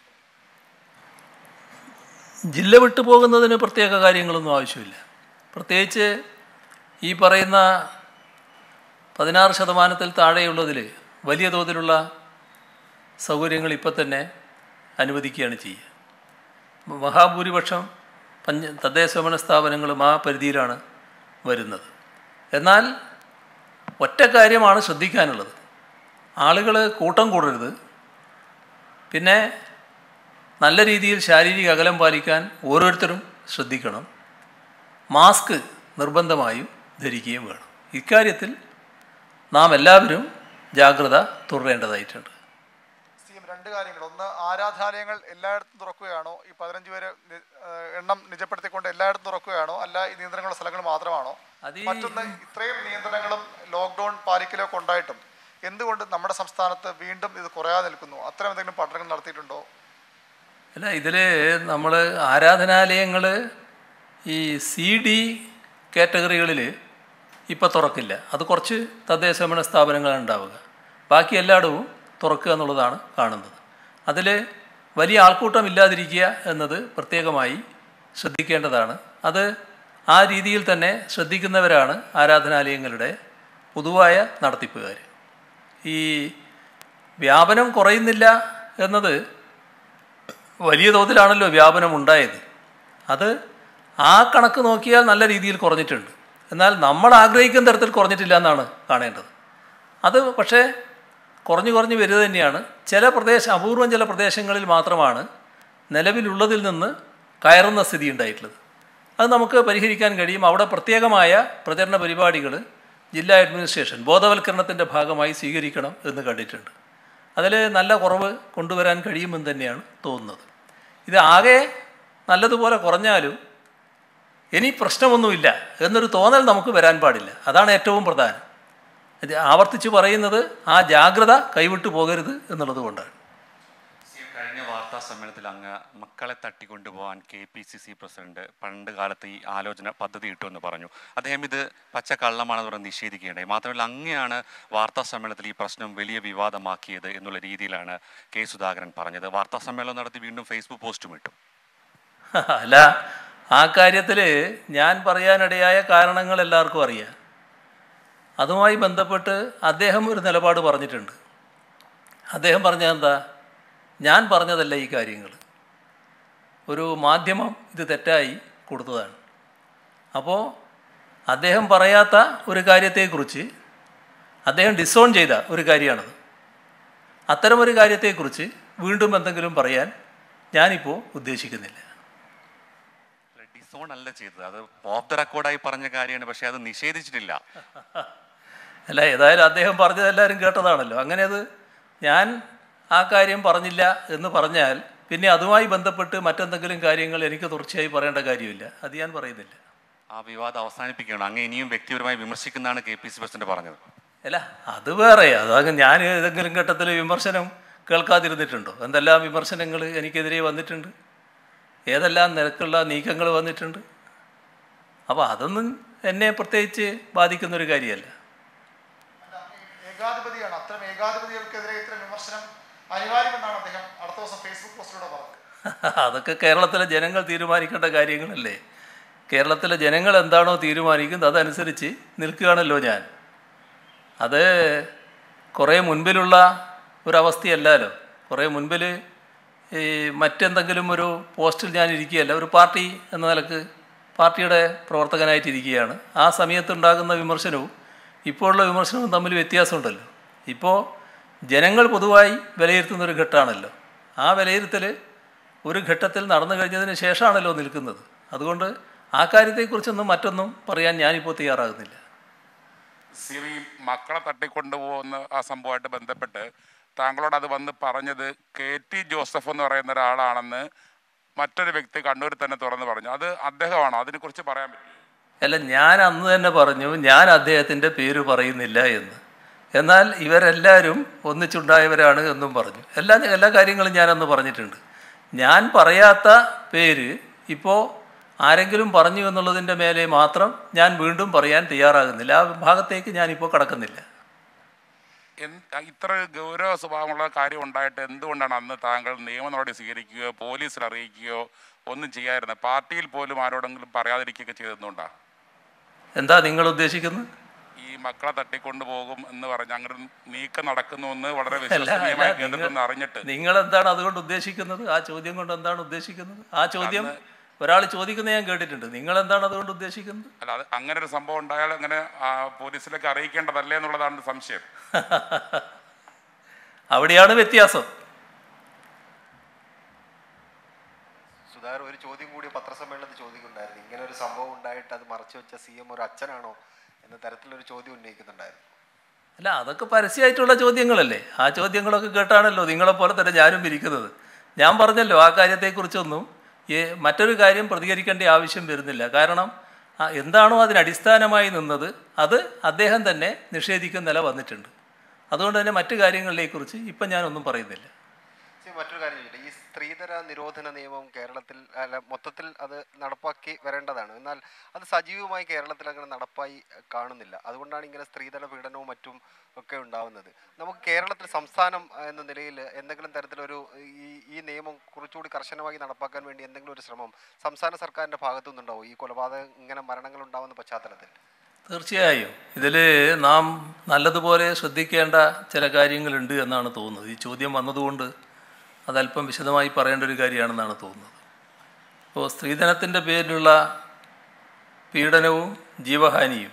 ജില്ല വിട്ടു പോകുന്നതിന് പ്രത്യേക കാര്യങ്ങളൊന്നും ആവശ്യമില്ല പ്രത്യേകിച്ച് ഈ പറയുന്ന പതിനാറ് ശതമാനത്തിൽ താഴെയുള്ളതിൽ വലിയ തോതിലുള്ള സൗകര്യങ്ങൾ ഇപ്പം തന്നെ അനുവദിക്കുകയാണ് ചെയ്യുക മഹാഭൂരിപക്ഷം പഞ്ച തദ്ദേശഭരണ സ്ഥാപനങ്ങളും ആ പരിധിയിലാണ് വരുന്നത് എന്നാൽ ഒറ്റ കാര്യമാണ് ശ്രദ്ധിക്കാനുള്ളത് ആളുകൾ കൂട്ടം കൂടരുത് പിന്നെ നല്ല രീതിയിൽ ശാരീരിക അകലം പാലിക്കാൻ ഓരോരുത്തരും ശ്രദ്ധിക്കണം മാസ്ക് നിർബന്ധമായും ധരിക്കുകയും വേണം ഇക്കാര്യത്തിൽ നാം എല്ലാവരും ജാഗ്രത തുടരേണ്ടതായിട്ടുണ്ട് സി എം രണ്ട് കാര്യങ്ങൾ ഒന്ന് ആരാധനാലയങ്ങൾ എല്ലായിടത്തും തുറക്കുകയാണോ ഈ പതിനഞ്ച് പേര് നി- ഏഹ് എണ്ണം നിജപ്പെടുത്തിക്കൊണ്ട് എല്ലായിടത്തും തുറക്കുകയാണോ അല്ല ഈ നിയന്ത്രണങ്ങളുടെ സ്ഥലങ്ങൾ മാത്രമാണോ അത് ഈ- മറ്റൊന്ന് ഇത്രയും നിയന്ത്രണങ്ങളും ലോക്ക്ഡൌൺ പാലിക്കലൊക്കെ ഉണ്ടായിട്ടും എന്തുകൊണ്ട് നമ്മുടെ സംസ്ഥാനത്ത് വീണ്ടും ഇത് കുറയാതെ നിൽക്കുന്നു അത്തരം എന്തെങ്കിലും പഠനങ്ങൾ നടത്തിയിട്ടുണ്ടോ അല്ല ഇതിൽ നമ്മൾ ആരാധനാലയങ്ങൾ ഈ സി ഡി കാറ്റഗറികളിൽ ഇപ്പോൾ തുറക്കില്ല അത് കുറച്ച് തദ്ദേശഭരണ സ്ഥാപനങ്ങളാണ് ഉണ്ടാവുക ബാക്കി എല്ലായിടവും തുറക്കുക എന്നുള്ളതാണ് കാണുന്നത് അതിൽ വലിയ ആൾക്കൂട്ടം ഇല്ലാതിരിക്കുക എന്നത് പ്രത്യേകമായി ശ്രദ്ധിക്കേണ്ടതാണ് അത് ആ രീതിയിൽ തന്നെ ശ്രദ്ധിക്കുന്നവരാണ് ആരാധനാലയങ്ങളുടെ പൊതുവായ നടത്തിപ്പുകാർ ഈ വ്യാപനം കുറയുന്നില്ല എന്നത് വലിയ തോതിലാണല്ലോ വ്യാപനം ഉണ്ടായത് അത് ആ കണക്ക് നോക്കിയാൽ നല്ല രീതിയിൽ കുറഞ്ഞിട്ടുണ്ട് എന്നാൽ നമ്മൾ ആഗ്രഹിക്കുന്ന തരത്തിൽ കുറഞ്ഞിട്ടില്ല എന്നാണ് കാണേണ്ടത് അത് പക്ഷേ കുറഞ്ഞു കുറഞ്ഞു വരിക തന്നെയാണ് ചില പ്രദേശ അപൂർവം ചില പ്രദേശങ്ങളിൽ മാത്രമാണ് നിലവിലുള്ളതിൽ നിന്ന് കയറുന്ന സ്ഥിതി ഉണ്ടായിട്ടുള്ളത് അത് നമുക്ക് പരിഹരിക്കാൻ കഴിയും അവിടെ പ്രത്യേകമായ പ്രചരണ പരിപാടികൾ ജില്ലാ അഡ്മിനിസ്ട്രേഷൻ ബോധവൽക്കരണത്തിൻ്റെ ഭാഗമായി സ്വീകരിക്കണം എന്ന് കണ്ടിട്ടുണ്ട് അതിൽ നല്ല കുറവ് കൊണ്ടുവരാൻ കഴിയുമെന്ന് തന്നെയാണ് തോന്നുന്നത് ഇത് ആകെ നല്ലതുപോലെ കുറഞ്ഞാലും ഇനി പ്രശ്നമൊന്നുമില്ല എന്നൊരു തോന്നൽ നമുക്ക് വരാൻ പാടില്ല അതാണ് ഏറ്റവും പ്രധാനം ഇത് ആവർത്തിച്ച് പറയുന്നത് ആ ജാഗ്രത കൈവിട്ടു പോകരുത് എന്നുള്ളത് കൊണ്ടാണ് കഴിഞ്ഞ വാർത്താ സമ്മേളനത്തിൽ അങ്ങ് മക്കളെ തട്ടിക്കൊണ്ടുപോകാൻ K P C C president പണ്ട് കാലത്ത് ഈ ആലോചന പദ്ധതി ഇട്ടുമെന്ന് പറഞ്ഞു അദ്ദേഹം ഇത് പച്ച കള്ളമാണെന്ന് പറഞ്ഞ് നിഷേധിക്കുകയുണ്ടായി മാത്രമല്ല അങ്ങനെയാണ് വാർത്താ സമ്മേളനത്തിൽ ഈ പ്രശ്നം വലിയ വിവാദമാക്കിയത് എന്നുള്ള രീതിയിലാണ് കെ സുധാകരൻ പറഞ്ഞത് വാർത്താ സമ്മേളനം നടത്തി വീണ്ടും ഫേസ്ബുക്ക് പോസ്റ്റും ഇട്ടു അല്ല ആ കാര്യത്തിൽ ഞാൻ പറയാനിടയായ കാരണങ്ങൾ എല്ലാവർക്കും അറിയാം അതുമായി ബന്ധപ്പെട്ട് അദ്ദേഹം ഒരു നിലപാട് പറഞ്ഞിട്ടുണ്ട് അദ്ദേഹം പറഞ്ഞത് എന്താ ഞാൻ പറഞ്ഞതല്ല ഈ കാര്യങ്ങൾ ഒരു മാധ്യമം ഇത് തെറ്റായി കൊടുത്തതാണ് അപ്പോൾ അദ്ദേഹം പറയാത്ത ഒരു കാര്യത്തെക്കുറിച്ച് അദ്ദേഹം ഡിസോൺ ചെയ്ത ഒരു കാര്യമാണത് അത്തരമൊരു കാര്യത്തെക്കുറിച്ച് വീണ്ടും എന്തെങ്കിലും പറയാൻ ഞാനിപ്പോൾ ഉദ്ദേശിക്കുന്നില്ല ഡിസോൺ അല്ല ചെയ്തത് അത് ഓഫ് ദ റെക്കോർഡായി പറഞ്ഞ കാര്യമാണ് പക്ഷേ അത് നിഷേധിച്ചിട്ടില്ല അല്ല ഏതായാലും അദ്ദേഹം പറഞ്ഞത് എല്ലാവരും കേട്ടതാണല്ലോ അങ്ങനെ അത് ഞാൻ ആ കാര്യം പറഞ്ഞില്ല എന്ന് പറഞ്ഞാൽ പിന്നെ അതുമായി ബന്ധപ്പെട്ട് മറ്റെന്തെങ്കിലും കാര്യങ്ങൾ എനിക്ക് തുടർച്ചയായി പറയേണ്ട കാര്യമില്ല അത് ഞാൻ പറയുന്നില്ല ആ വിവാദം അവസാനിപ്പിക്കുകയാണ് അങ്ങ് ഇനിയും വ്യക്തിപരമായി വിമർശിക്കുന്നതാണ് കെ പി സി പ്രസിഡന്റ് പറഞ്ഞത് അല്ല അത് വേറെ അത് ഞാൻ ഏതെങ്കിലും ഘട്ടത്തിൽ വിമർശനം കേൾക്കാതിരുന്നിട്ടുണ്ടോ എന്തെല്ലാം വിമർശനങ്ങൾ എനിക്കെതിരെ വന്നിട്ടുണ്ട് ഏതെല്ലാം നിരക്കുള്ള നീക്കങ്ങൾ വന്നിട്ടുണ്ട് അപ്പോൾ അതൊന്നും എന്നെ പ്രത്യേകിച്ച് ബാധിക്കുന്നൊരു കാര്യമല്ല ഏകാധിപതിയാണ് അത്തരം ഏകാധിപതികൾക്കെതിരെ ഇത്തരം വിമർശനം അനിവാര്യമെന്നാണ് അദ്ദേഹം അടുത്ത ദിവസം ഫേസ്ബുക്ക് പോസ്റ്റിലൂടെ പറഞ്ഞത് അതൊക്കെ കേരളത്തിലെ ജനങ്ങൾ തീരുമാനിക്കേണ്ട കാര്യങ്ങളല്ലേ കേരളത്തിലെ ജനങ്ങൾ എന്താണോ തീരുമാനിക്കുന്നത് അതനുസരിച്ച് നിൽക്കുകയാണല്ലോ ഞാൻ അത് കുറേ മുൻപിലുള്ള ഒരവസ്ഥയല്ലല്ലോ കുറേ മുൻപിൽ ഈ മറ്റെന്തെങ്കിലും ഒരു പോസ്റ്റിൽ ഞാൻ ഇരിക്കുകയല്ല ഒരു പാർട്ടി എന്ന നിലക്ക് പാർട്ടിയുടെ പ്രവർത്തകനായിട്ടിരിക്കുകയാണ് ആ സമയത്തുണ്ടാകുന്ന വിമർശനവും ഇപ്പോഴുള്ള വിമർശനവും തമ്മിൽ വ്യത്യാസമുണ്ടല്ലോ ഇപ്പോൾ ജനങ്ങൾ പൊതുവായി വിലയിരുത്തുന്ന ഒരു ഘട്ടമാണല്ലോ ആ വിലയിരുത്തൽ ഒരു ഘട്ടത്തിൽ നടന്നു കഴിഞ്ഞതിന് ശേഷമാണല്ലോ നിൽക്കുന്നത് അതുകൊണ്ട് ആ കാര്യത്തെക്കുറിച്ചൊന്നും മറ്റൊന്നും പറയാൻ ഞാനിപ്പോൾ തയ്യാറാകുന്നില്ല സി വി മക്കളെ തട്ടിക്കൊണ്ടുപോകുന്ന ആ സംഭവമായിട്ട് ബന്ധപ്പെട്ട് താങ്കളോട് അത് വന്ന് പറഞ്ഞത് കെ ടി ജോസഫ് എന്ന് പറയുന്ന ഒരാളാണെന്ന് മറ്റൊരു വ്യക്തി കണ്ണൂരിൽ തന്നെ തുറന്ന് പറഞ്ഞു അത് അദ്ദേഹമാണോ അതിനെക്കുറിച്ച് പറയാൻ പറ്റും അല്ല ഞാൻ അന്ന് തന്നെ പറഞ്ഞു ഞാൻ അദ്ദേഹത്തിൻ്റെ പേര് പറയുന്നില്ല എന്ന് എന്നാൽ ഇവരെല്ലാവരും ഒന്നിച്ചുണ്ടായവരാണ് എന്നും പറഞ്ഞു എല്ലാ എല്ലാ കാര്യങ്ങളും ഞാനന്ന് പറഞ്ഞിട്ടുണ്ട് ഞാൻ പറയാത്ത പേര് ഇപ്പോൾ ആരെങ്കിലും പറഞ്ഞു എന്നുള്ളതിൻ്റെ മേലെ മാത്രം ഞാൻ വീണ്ടും പറയാൻ തയ്യാറാകുന്നില്ല ആ ഭാഗത്തേക്ക് ഞാനിപ്പോൾ കടക്കുന്നില്ല എന്ത് ഇത്ര ഒരു ഗൗരവ സ്വഭാവമുള്ള കാര്യം ഉണ്ടായിട്ട് എന്തുകൊണ്ടാണ് അന്ന് താങ്കൾ നിയമ നടപടി സ്വീകരിക്കുകയോ പോലീസിൽ അറിയിക്കുകയോ ഒന്നും ചെയ്യാതിരുന്നത് പാർട്ടിയിൽ പോലും ആരോടെങ്കിലും പറയാതിരിക്കുകയൊക്കെ ചെയ്തെന്നുകൊണ്ടാണ് എന്താ നിങ്ങൾ ഉദ്ദേശിക്കുന്നത് ഈ മക്കളെ തട്ടിക്കൊണ്ടു പോകും എന്ന് പറഞ്ഞ് അങ്ങനെ ഒരു നീക്കം നടക്കുന്നു എന്ന് വളരെ അല്ല, വിശ്വസനീയമായ അല്ല, കേന്ദ്രത്തിൽ നിന്ന് അറിഞ്ഞിട്ട് നിങ്ങൾ എന്താണ് അതുകൊണ്ട് ഉദ്ദേശിക്കുന്നത് ആ ചോദ്യം കൊണ്ട് എന്താണ് ഉദ്ദേശിക്കുന്നത് ആ ചോദ്യം ഒരാൾ ചോദിക്കുന്നത് ഞാൻ കേട്ടിട്ടുണ്ട് നിങ്ങൾ എന്താണ് അതുകൊണ്ട് ഉദ്ദേശിക്കുന്നത് അല്ല അത് അങ്ങനെ ഒരു സംഭവം ഉണ്ടായാൽ അങ്ങനെ ആ, പോലീസിലേക്ക് അറിയിക്കേണ്ടതല്ലേ എന്നുള്ളതാണ് സംശയം അവിടെയാണ് വ്യത്യാസം സുധാകർ ഒരു ചോദ്യം കൂടി പത്രസമ്മേളനത്തിൽ ചോദിക്കുന്നുണ്ടായിരുന്നു ഇങ്ങനെ ഒരു സംഭവം ഉണ്ടായിട്ട് അത് മറച്ചു വെച്ച സി എം ഒരു അച്ഛനാണോ എന്ന തരത്തിലൊരു ചോദ്യം ഉന്നയിക്കുന്നുണ്ടായിരുന്നു അല്ല അതൊക്കെ പരസ്യമായിട്ടുള്ള ചോദ്യങ്ങളല്ലേ ആ ചോദ്യങ്ങളൊക്കെ കേട്ടാണല്ലോ നിങ്ങളെപ്പോലെ തന്നെ ഞാനും ഇരിക്കുന്നത് ഞാൻ പറഞ്ഞല്ലോ ആ കാര്യത്തെക്കുറിച്ചൊന്നും ഈ മറ്റൊരു കാര്യം പ്രതികരിക്കേണ്ട ആവശ്യം വരുന്നില്ല കാരണം ആ എന്താണോ അതിന് അടിസ്ഥാനമായി നിന്നത് അത് അദ്ദേഹം തന്നെ നിഷേധിക്കുന്ന നില വന്നിട്ടുണ്ട് അതുകൊണ്ട് തന്നെ മറ്റു കാര്യങ്ങളിലേക്കുറിച്ച് ഇപ്പം ഞാനൊന്നും പറയുന്നില്ല സി, മറ്റൊരു കാര്യം ചോദിക്കട്ടെ ഈ സ്ത്രീധന നിരോധന നിയമം കേരളത്തിൽ അല്ല മൊത്തത്തിൽ അത് നടപ്പാക്കി വരേണ്ടതാണ് എന്നാൽ അത് സജീവമായി കേരളത്തിൽ അങ്ങനെ നടപ്പായി അഹ്, കാണുന്നില്ല അതുകൊണ്ടാണ് ഇങ്ങനെ സ്ത്രീധന പീഡനവും മറ്റും ഒക്കെ ഉണ്ടാവുന്നത് നമുക്ക് കേരളത്തിൽ സംസ്ഥാനം അഹ്, എന്ന നിലയിൽ എന്തെങ്കിലും തരത്തിലൊരു ഈ ഈ നിയമം കുറച്ചുകൂടി കർശനമായി നടപ്പാക്കാൻ വേണ്ടി എന്തെങ്കിലും ഒരു ശ്രമം സംസ്ഥാന സർക്കാരിന്റെ ഭാഗത്തു നിന്നുണ്ടാവും ഈ കൊലപാതകം ഇങ്ങനെ മരണങ്ങൾ ഉണ്ടാവുന്ന പശ്ചാത്തലത്തിൽ തീർച്ചയായും ഇതിൽ നാം നല്ലതുപോലെ ശ്രദ്ധിക്കേണ്ട ചില കാര്യങ്ങളുണ്ട് എന്നാണ് തോന്നുന്നത് ഈ ചോദ്യം വന്നതുകൊണ്ട് അതല്പം വിശദമായി പറയേണ്ട ഒരു കാര്യമാണെന്നാണ് തോന്നുന്നത് ഇപ്പോൾ സ്ത്രീധനത്തിൻ്റെ പേരിലുള്ള പീഡനവും ജീവഹാനിയും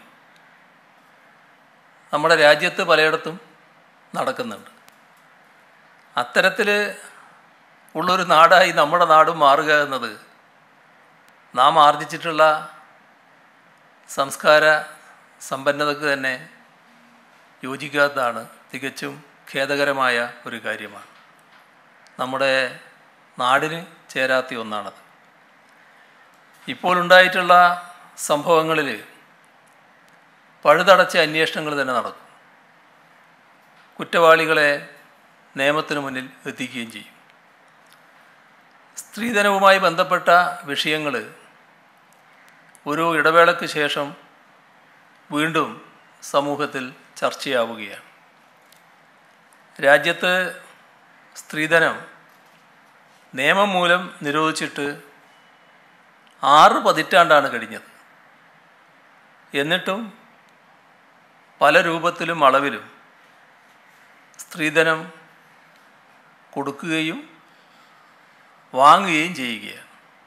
നമ്മുടെ രാജ്യത്ത് പലയിടത്തും നടക്കുന്നുണ്ട് അത്തരത്തിൽ ഉള്ളൊരു നാടായി നമ്മുടെ നാടും മാറുക എന്നത് നാം ആർജിച്ചിട്ടുള്ള സംസ്കാര സമ്പന്നതക്ക് തന്നെ യോജിക്കാത്തതാണ് തികച്ചും ഖേദകരമായ ഒരു കാര്യമാണ് നമ്മുടെ നാടിന് ചേരാത്ത ഒന്നാണത് ഇപ്പോൾ ഉണ്ടായിട്ടുള്ള സംഭവങ്ങളിൽ പഴുതടച്ച അന്വേഷണങ്ങൾ തന്നെ നടക്കും കുറ്റവാളികളെ നിയമത്തിന് മുന്നിൽ എത്തിക്കുകയും ചെയ്യും സ്ത്രീധനവുമായി ബന്ധപ്പെട്ട വിഷയങ്ങൾ ഒരു ഇടവേളയ്ക്ക് ശേഷം വീണ്ടും സമൂഹത്തിൽ ചർച്ചയാവുകയാണ് രാജ്യത്ത് സ്ത്രീധനം നിയമം മൂലം നിരോധിച്ചിട്ട് ആറ് പതിറ്റാണ്ടാണ് കഴിഞ്ഞത് എന്നിട്ടും പല രൂപത്തിലും അളവിലും സ്ത്രീധനം കൊടുക്കുകയും വാങ്ങുകയും ചെയ്യുകയാണ്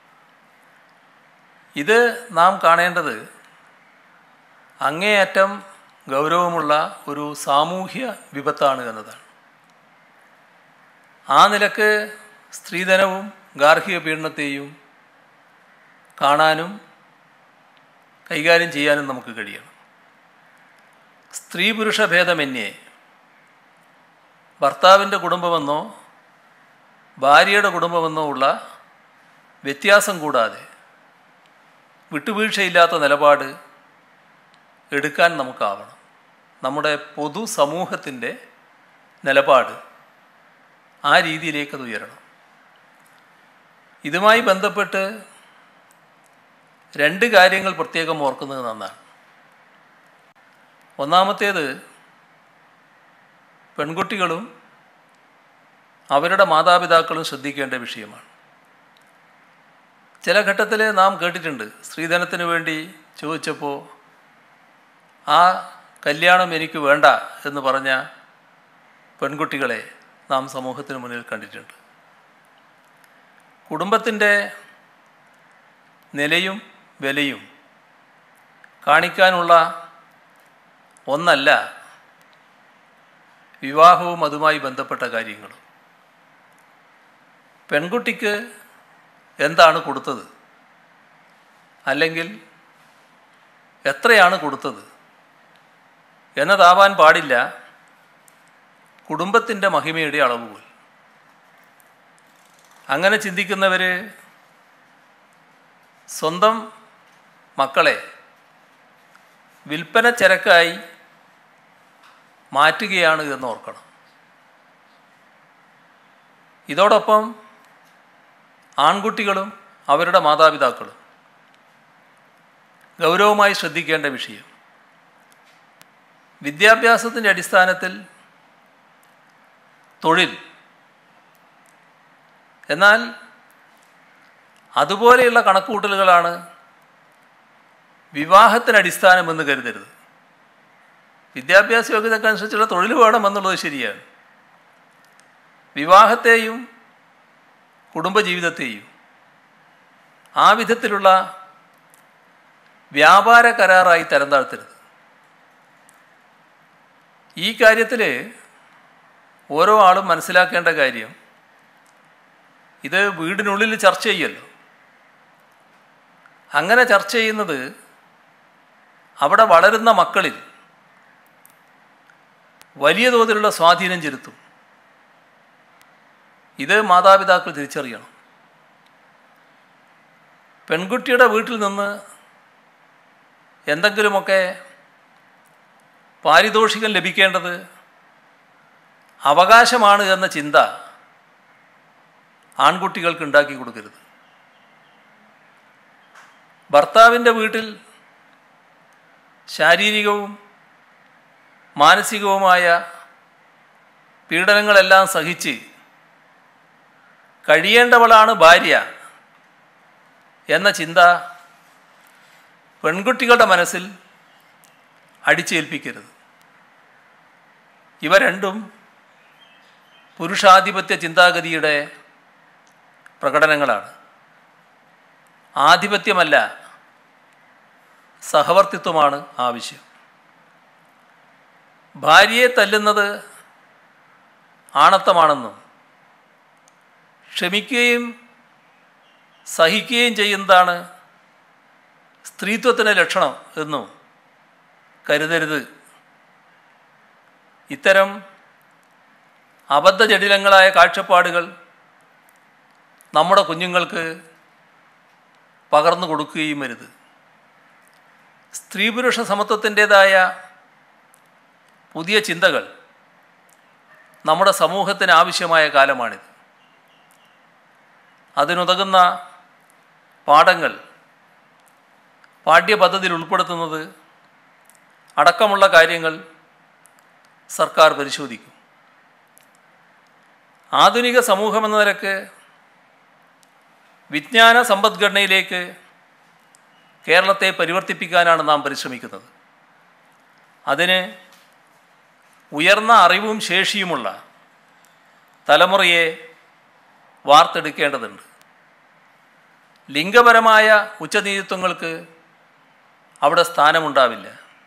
ഇത് നാം കാണേണ്ടത് അങ്ങേയറ്റം ഗൗരവമുള്ള ഒരു സാമൂഹ്യ വിപത്താണ് എന്നതാണ് ആ നിലക്ക് സ്ത്രീധനവും ഗാർഹിക പീഡനത്തെയും കാണാനും കൈകാര്യം ചെയ്യാനും നമുക്ക് കഴിയണം സ്ത്രീ പുരുഷ ഭേദമന്യേ ഭർത്താവിൻ്റെ കുടുംബമെന്നോ ഭാര്യയുടെ കുടുംബമെന്നോ ഉള്ള വ്യത്യാസം കൂടാതെ വിട്ടുവീഴ്ചയില്ലാത്ത നിലപാട് എടുക്കാൻ നമുക്കാവണം നമ്മുടെ പൊതു സമൂഹത്തിൻ്റെ നിലപാട് ആ രീതിയിലേക്ക് അത് ഉയരണം ഇതുമായി ബന്ധപ്പെട്ട് രണ്ട് കാര്യങ്ങൾ പ്രത്യേകം ഓർക്കുന്നത് നന്നാണ് ഒന്നാമത്തേത് പെൺകുട്ടികളും അവരുടെ മാതാപിതാക്കളും ശ്രദ്ധിക്കേണ്ട വിഷയമാണ് ചില ഘട്ടത്തിൽ നാം കേട്ടിട്ടുണ്ട് സ്ത്രീധനത്തിന് വേണ്ടി ചോദിച്ചപ്പോൾ ആ കല്യാണം എനിക്ക് വേണ്ട എന്ന് പറഞ്ഞ പെൺകുട്ടികളെ നാം സമൂഹത്തിന് മുന്നിൽ കണ്ടിട്ടുണ്ട് കുടുംബത്തിൻ്റെ നിലയും വിലയും കാണിക്കാനുള്ള ഒന്നല്ല വിവാഹവും അതുമായി ബന്ധപ്പെട്ട കാര്യങ്ങളും പെൺകുട്ടിക്ക് എന്താണ് കൊടുത്തത് അല്ലെങ്കിൽ എത്രയാണ് കൊടുത്തത് എന്നതാവാൻ പാടില്ല കുടുംബത്തിൻ്റെ മഹിമയുടെ അളവുകൾ അങ്ങനെ ചിന്തിക്കുന്നവർ സ്വന്തം മക്കളെ വിൽപ്പന ചരക്കായി മാറ്റുകയാണ് എന്ന് ഓർക്കണം ഇതോടൊപ്പം ആൺകുട്ടികളും അവരുടെ മാതാപിതാക്കളും ഗൗരവമായി ശ്രദ്ധിക്കേണ്ട വിഷയം വിദ്യാഭ്യാസത്തിൻ്റെ അടിസ്ഥാനത്തിൽ തൊഴിൽ എന്നാൽ അതുപോലെയുള്ള കണക്കുകൂട്ടലുകളാണ് വിവാഹത്തിന് അടിസ്ഥാനമെന്ന് കരുതരുത് വിദ്യാഭ്യാസ യോഗ്യതക്കനുസരിച്ചുള്ള തൊഴിൽ വേണമെന്നുള്ളത് ശരിയാണ് വിവാഹത്തെയും കുടുംബജീവിതത്തെയും ആ വിധത്തിലുള്ള വ്യാപാര കരാറായി തരം താഴ്ത്തരുത് ഈ കാര്യത്തിൽ ഓരോ ആളും മനസ്സിലാക്കേണ്ട കാര്യം ഇത് വീടിനുള്ളിൽ ചർച്ച ചെയ്യല്ലോ അങ്ങനെ ചർച്ച ചെയ്യുന്നത് അവിടെ വളരുന്ന മക്കളിൽ വലിയ തോതിലുള്ള സ്വാധീനം ചെലുത്തും ഇത് മാതാപിതാക്കൾ തിരിച്ചറിയണം പെൺകുട്ടിയുടെ വീട്ടിൽ നിന്ന് എന്തെങ്കിലുമൊക്കെ പാരിതോഷികം ലഭിക്കേണ്ടത് അവകാശമാണ് എന്ന ചിന്ത ആൺകുട്ടികൾക്ക് ഉണ്ടാക്കി കൊടുക്കരുത് ഭർത്താവിൻ്റെ വീട്ടിൽ ശാരീരികവും മാനസികവുമായ പീഡനങ്ങളെല്ലാം സഹിച്ച് കഴിയേണ്ടവളാണ് ഭാര്യ എന്ന ചിന്ത പെൺകുട്ടികളുടെ മനസ്സിൽ അടിച്ചേൽപ്പിക്കരുത് ഇവ രണ്ടും പുരുഷാധിപത്യ ചിന്താഗതിയുടെ പ്രകടനങ്ങളാണ് ആധിപത്യമല്ല സഹവർത്തിത്വമാണ് ആവശ്യം ഭാര്യയെ തല്ലുന്നത് ആണത്തമാണെന്നും ക്ഷമിക്കുകയും സഹിക്കുകയും ചെയ്യുന്നതാണ് സ്ത്രീത്വത്തിൻ്റെ ലക്ഷണം എന്നും കരുതരുത് ഇത്തരം അബദ്ധജടിലങ്ങളായ കാഴ്ചപ്പാടുകൾ നമ്മുടെ കുഞ്ഞുങ്ങൾക്ക് പകർന്നു കൊടുക്കുകയും വരുത് സ്ത്രീ പുരുഷ സമത്വത്തിൻ്റെതായ പുതിയ ചിന്തകൾ നമ്മുടെ സമൂഹത്തിന് ആവശ്യമായ കാലമാണിത് അതിനുതകുന്ന പാഠങ്ങൾ പാഠ്യപദ്ധതിയിൽ ഉൾപ്പെടുത്തുന്നത് അടക്കമുള്ള കാര്യങ്ങൾ സർക്കാർ പരിശോധിക്കും ആധുനിക സമൂഹമെന്ന നിലക്ക് വിജ്ഞാന സമ്പദ്ഘടനയിലേക്ക് കേരളത്തെ പരിവർത്തിപ്പിക്കാനാണ് നാം പരിശ്രമിക്കുന്നത് അതിന് ഉയർന്ന അറിവും ശേഷിയുമുള്ള തലമുറയെ വാർത്തെടുക്കേണ്ടതുണ്ട് ലിംഗപരമായ ഉച്ചനീതിത്വങ്ങൾക്ക് അവിടെ സ്ഥാനമുണ്ടാവില്ല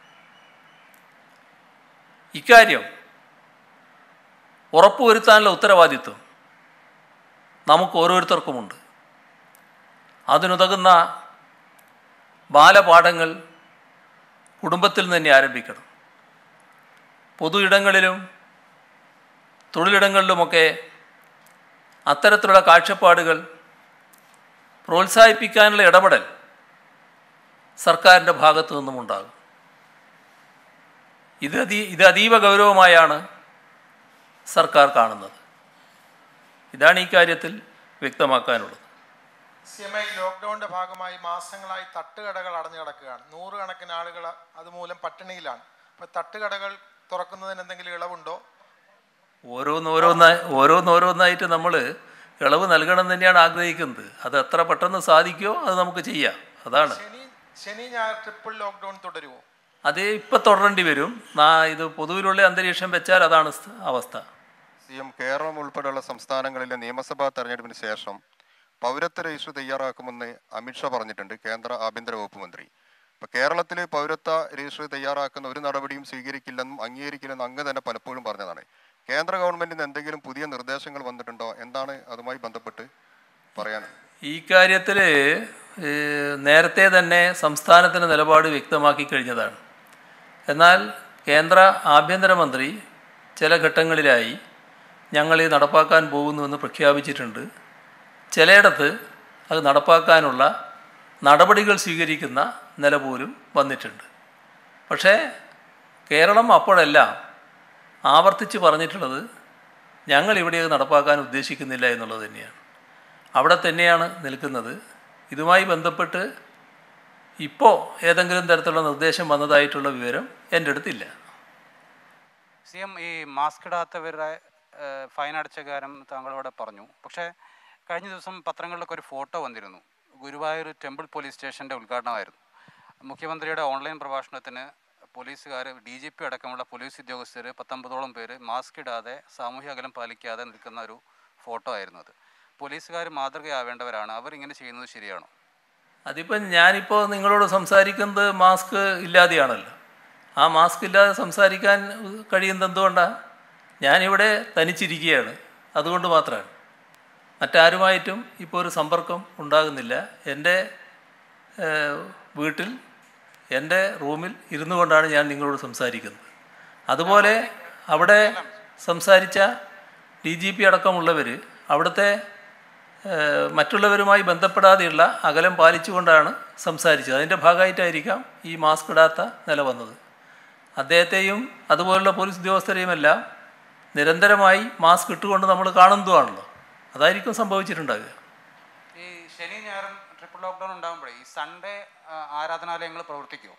ഇക്കാര്യം ഉറപ്പുവരുത്താനുള്ള ഉത്തരവാദിത്വം നമുക്ക് ഓരോരുത്തർക്കുമുണ്ട് അതിനുതകുന്ന ബാലപാഠങ്ങൾ കുടുംബത്തിൽ നിന്ന് തന്നെ ആരംഭിക്കണം പൊതു ഇടങ്ങളിലും തൊഴിലിടങ്ങളിലുമൊക്കെ അത്തരത്തിലുള്ള കാഴ്ചപ്പാടുകൾ പ്രോത്സാഹിപ്പിക്കാനുള്ള ഇടപെടൽ സർക്കാരിൻ്റെ ഭാഗത്തു നിന്നും ഉണ്ടാകും ഇത് അതി ഇത് അതീവ ഗൗരവമായാണ് സർക്കാർ കാണുന്നത് ഇതാണ് ഈ കാര്യത്തിൽ വ്യക്തമാക്കാനുള്ളത് സി എം ഐ ലോക്ക്ഡൌണിന്റെ ഭാഗമായി മാസങ്ങളായി തട്ടുകടകൾ അടഞ്ഞു കിടക്കുകയാണ് നൂറുകണക്കിന് ആളുകൾ അതുമൂലം പട്ടിണിയിലാണ് അപ്പൊ തട്ടുകടകൾ തുറക്കുന്നതിന് എന്തെങ്കിലും ഇളവുണ്ടോ ഓരോന്നോരോന്നായി ഓരോന്നോരോന്നായിട്ട് നമ്മൾ ഇളവ് നൽകണം എന്ന് തന്നെയാണ് ആഗ്രഹിക്കുന്നത് അത് എത്ര പെട്ടെന്ന് സാധിക്കുമോ അത് നമുക്ക് ചെയ്യാം അതാണ് ശനി ശനി ഞായർ ട്രിപ്പിൾ ലോക്ക്ഡൌൺ തുടരുമോ അത് ഇപ്പം തുടരേണ്ടി വരും നാ ഇത് പൊതുവിലുള്ള അന്തരീക്ഷം വെച്ചാൽ അതാണ് സ് അവസ്ഥ സി എം കേരളം ഉൾപ്പെടെയുള്ള സംസ്ഥാനങ്ങളിലെ നിയമസഭാ തെരഞ്ഞെടുപ്പിന് ശേഷം പൗരത്വ രജിസ്റ്റർ തയ്യാറാക്കുമെന്ന് അമിത്ഷാ പറഞ്ഞിട്ടുണ്ട് കേന്ദ്ര ആഭ്യന്തര വകുപ്പ് മന്ത്രി ഇപ്പൊ കേരളത്തിൽ പൗരത്വ രജിസ്റ്റർ തയ്യാറാക്കുന്ന ഒരു നടപടിയും സ്വീകരിക്കില്ലെന്നും അംഗീകരിക്കില്ലെന്നും അങ്ങ് തന്നെ പലപ്പോഴും പറഞ്ഞതാണ് കേന്ദ്ര ഗവൺമെന്റിന് നിന്ന് എന്തെങ്കിലും പുതിയ നിർദ്ദേശങ്ങൾ വന്നിട്ടുണ്ടോ എന്താണ് അതുമായി ബന്ധപ്പെട്ട് പറയാൻ ഈ കാര്യത്തിൽ നേരത്തെ തന്നെ സംസ്ഥാനത്തിൻ്റെ നിലപാട് വ്യക്തമാക്കി കഴിഞ്ഞതാണ് എന്നാൽ കേന്ദ്ര ആഭ്യന്തരമന്ത്രി ചില ഘട്ടങ്ങളിലായി ഞങ്ങൾ ഇത് നടപ്പാക്കാൻ പോകുന്നുവെന്ന് പ്രഖ്യാപിച്ചിട്ടുണ്ട് ചിലയിടത്ത് അത് നടപ്പാക്കാനുള്ള നടപടികൾ സ്വീകരിക്കുന്ന നില പോലും വന്നിട്ടുണ്ട് പക്ഷേ കേരളം അപ്പോഴെല്ലാം ആവർത്തിച്ച് പറഞ്ഞിട്ടുള്ളത് ഞങ്ങൾ ഇവിടെ അത് നടപ്പാക്കാൻ ഉദ്ദേശിക്കുന്നില്ല എന്നുള്ളത് തന്നെയാണ് അവിടെ തന്നെയാണ് നിൽക്കുന്നത് ഇതുമായി ബന്ധപ്പെട്ട് ഇപ്പോൾ ഏതെങ്കിലും തരത്തിലുള്ള നിർദ്ദേശം വന്നതായിട്ടുള്ള വിവരം എൻ്റെ അടുത്തില്ല സി എം ഈ മാസ്ക് ഇടാത്തവരുടെ ഏഹ്, ഫൈൻ അടച്ച കാര്യം താങ്കളോട് പറഞ്ഞു പക്ഷേ കഴിഞ്ഞ ദിവസം പത്രങ്ങളിലൊക്കെ ഒരു ഫോട്ടോ വന്നിരുന്നു ഗുരുവായൂർ ടെമ്പിൾ പോലീസ് സ്റ്റേഷൻ്റെ ഉദ്ഘാടനമായിരുന്നു മുഖ്യമന്ത്രിയുടെ ഓൺലൈൻ പ്രഭാഷണത്തിന് പോലീസുകാർ ഡി ജി പി അടക്കമുള്ള പോലീസ് ഉദ്യോഗസ്ഥർ പത്തൊമ്പതോളം പേര് മാസ്ക് ഇടാതെ സാമൂഹ്യ അകലം പാലിക്കാതെ നിൽക്കുന്ന ഒരു ഫോട്ടോ ആയിരുന്നു അത് പോലീസുകാർ മാതൃകയാവേണ്ടവരാണ് അവർ ഇങ്ങനെ ചെയ്യുന്നത് ശരിയാണോ അതിപ്പം ഞാനിപ്പോൾ നിങ്ങളോട് സംസാരിക്കുന്നത് മാസ്ക് ഇല്ലാതെയാണല്ലോ ആ മാസ്ക് ഇല്ലാതെ സംസാരിക്കാൻ കഴിയുന്നത് എന്തുകൊണ്ടാണ് ഞാനിവിടെ തനിച്ചിരിക്കുകയാണ് അതുകൊണ്ട് മാത്രമാണ് മറ്റാരുമായിട്ടും ഇപ്പോൾ ഒരു സമ്പർക്കം ഉണ്ടാകുന്നില്ല എൻ്റെ ഏഹ്, വീട്ടിൽ എൻ്റെ റൂമിൽ ഇരുന്നു കൊണ്ടാണ് ഞാൻ നിങ്ങളോട് സംസാരിക്കുന്നത് അതുപോലെ അവിടെ സംസാരിച്ച ഡി ജി പി അടക്കമുള്ളവർ അവിടുത്തെ ഏഹ്, മറ്റുള്ളവരുമായി ബന്ധപ്പെടാതെയുള്ള അകലം പാലിച്ചുകൊണ്ടാണ് സംസാരിച്ചത് അതിൻ്റെ ഭാഗമായിട്ടായിരിക്കാം ഈ മാസ്ക് ഇടാത്ത നില വന്നത് അദ്ദേഹത്തെയും അതുപോലുള്ള പോലീസ് ഉദ്യോഗസ്ഥരെയുമെല്ലാം നിരന്തരമായി മാസ്ക് ഇട്ടുകൊണ്ട് നമ്മൾ കാണുന്നതുമാണല്ലോ അതായിരിക്കും സംഭവിച്ചിട്ടുണ്ടാകുക ഈ ശനി ഞായറും ട്രിപ്പിൾ ലോക്ക്ഡൗൺ ഉണ്ടാകുമ്പോഴേ ഈ സൺഡേ ആ, ആരാധനാലയങ്ങൾ പ്രവർത്തിക്കുമോ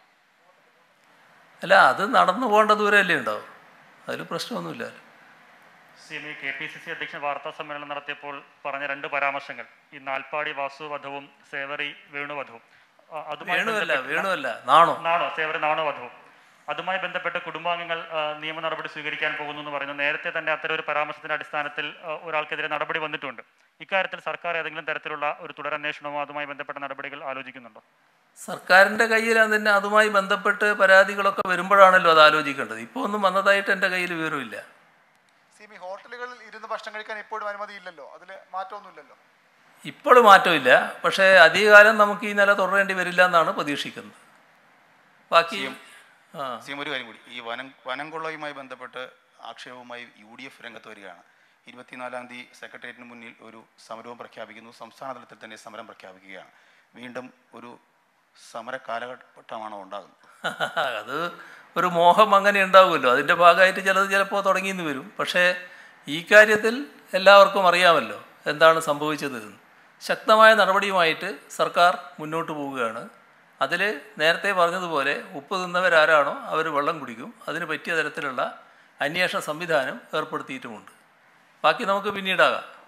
അല്ല അത് നടന്നു പോകേണ്ട ദൂരമല്ലേ ഉണ്ടാവും അതിൽ പ്രശ്നമൊന്നുമില്ലല്ലോ C M K P C C അധ്യക്ഷൻ വാർത്താ സമ്മേളനം നടത്തിയപ്പോൾ പറഞ്ഞ രണ്ട് പരാമർശങ്ങൾ ഈ നാൽപ്പാടി വാസുവധവും സേവറി വേണുവധവും ആ, അതുമായി വേണുവല്ല ബന്ധപ്പെട്ടുള്ള- വേണുവല്ല നാണോ നാണോ സേവറി നാണോ വധവും അതുമായി ബന്ധപ്പെട്ട് കുടുംബാംഗങ്ങൾ ആ, നിയമ നടപടി സ്വീകരിക്കാൻ പോകുന്നു എന്ന് പറയുന്നു നേരത്തെ തന്നെ അത്തരം ഒരു പരാമർശത്തിന്റെ അടിസ്ഥാനത്തിൽ ആ, ഒരാൾക്കെതിരെ നടപടി വന്നിട്ടുണ്ട് ഇക്കാര്യത്തിൽ സർക്കാർ ഏതെങ്കിലും തരത്തിലുള്ള ഒരു തുടരന്വേഷണമോ അതുമായി ബന്ധപ്പെട്ട നടപടികൾ ആലോചിക്കുന്നുണ്ടോ സർക്കാരിൻ്റെ കയ്യിൽ അതിന് അതുമായി ബന്ധപ്പെട്ട് പരാതികളൊക്കെ വരുമ്പോഴാണല്ലോ അത് ആലോചിക്കേണ്ടത് ഇപ്പോൾ ഒന്നും വന്നതായിട്ട് എൻ്റെ കയ്യിൽ വിവരമില്ല സി ബി ഹോട്ടലുകളിൽ ഇരുന്ന് ഭക്ഷണം കഴിക്കാൻ ഇപ്പോഴും അനുമതിയില്ലല്ലോ അതിൽ മാറ്റമൊന്നുമില്ലല്ലോ ഇപ്പോൾ മാറ്റമില്ല പക്ഷേ അധികകാലം നമുക്ക് ഈ നില തുടരേണ്ടി വരില്ല എന്നാണ് പ്രതീക്ഷിക്കുന്നത് ബാക്കി ആ സി എം ഒരു കാര്യം കൂടി ഈ വനം വനം കൊള്ളയുമായി ബന്ധപ്പെട്ട് ആക്ഷേപവുമായി യു ഡി എഫ് രംഗത്ത് വരികയാണ് ഇരുപത്തിനാലാം തീയതി സെക്രട്ടേറിയറ്റിന് മുന്നിൽ ഒരു സമരവും പ്രഖ്യാപിക്കുന്നു സംസ്ഥാന തലത്തിൽ തന്നെ സമരം പ്രഖ്യാപിക്കുകയാണ് വീണ്ടും ഒരു സമര കാലഘട്ടമാണോ ഉണ്ടാകുന്നത് അത് ഒരു മോഹം അങ്ങനെ ഉണ്ടാവുമല്ലോ അതിൻ്റെ ഭാഗമായിട്ട് ചിലത് ചിലപ്പോൾ തുടങ്ങിയെന്ന് വരും പക്ഷേ ഈ കാര്യത്തിൽ എല്ലാവർക്കും അറിയാമല്ലോ എന്താണ് സംഭവിച്ചത് എന്ന് ശക്തമായ നടപടിയുമായിട്ട് സർക്കാർ മുന്നോട്ട് പോവുകയാണ് അതിൽ നേരത്തെ പറഞ്ഞതുപോലെ ഉപ്പ് തിന്നവരാരാണോ അവർ വെള്ളം കുടിക്കും അതിന് പറ്റിയ തരത്തിലുള്ള അന്വേഷണ സംവിധാനം ഏർപ്പെടുത്തിയിട്ടുമുണ്ട് ബാക്കി നമുക്ക് പിന്നീടാകാം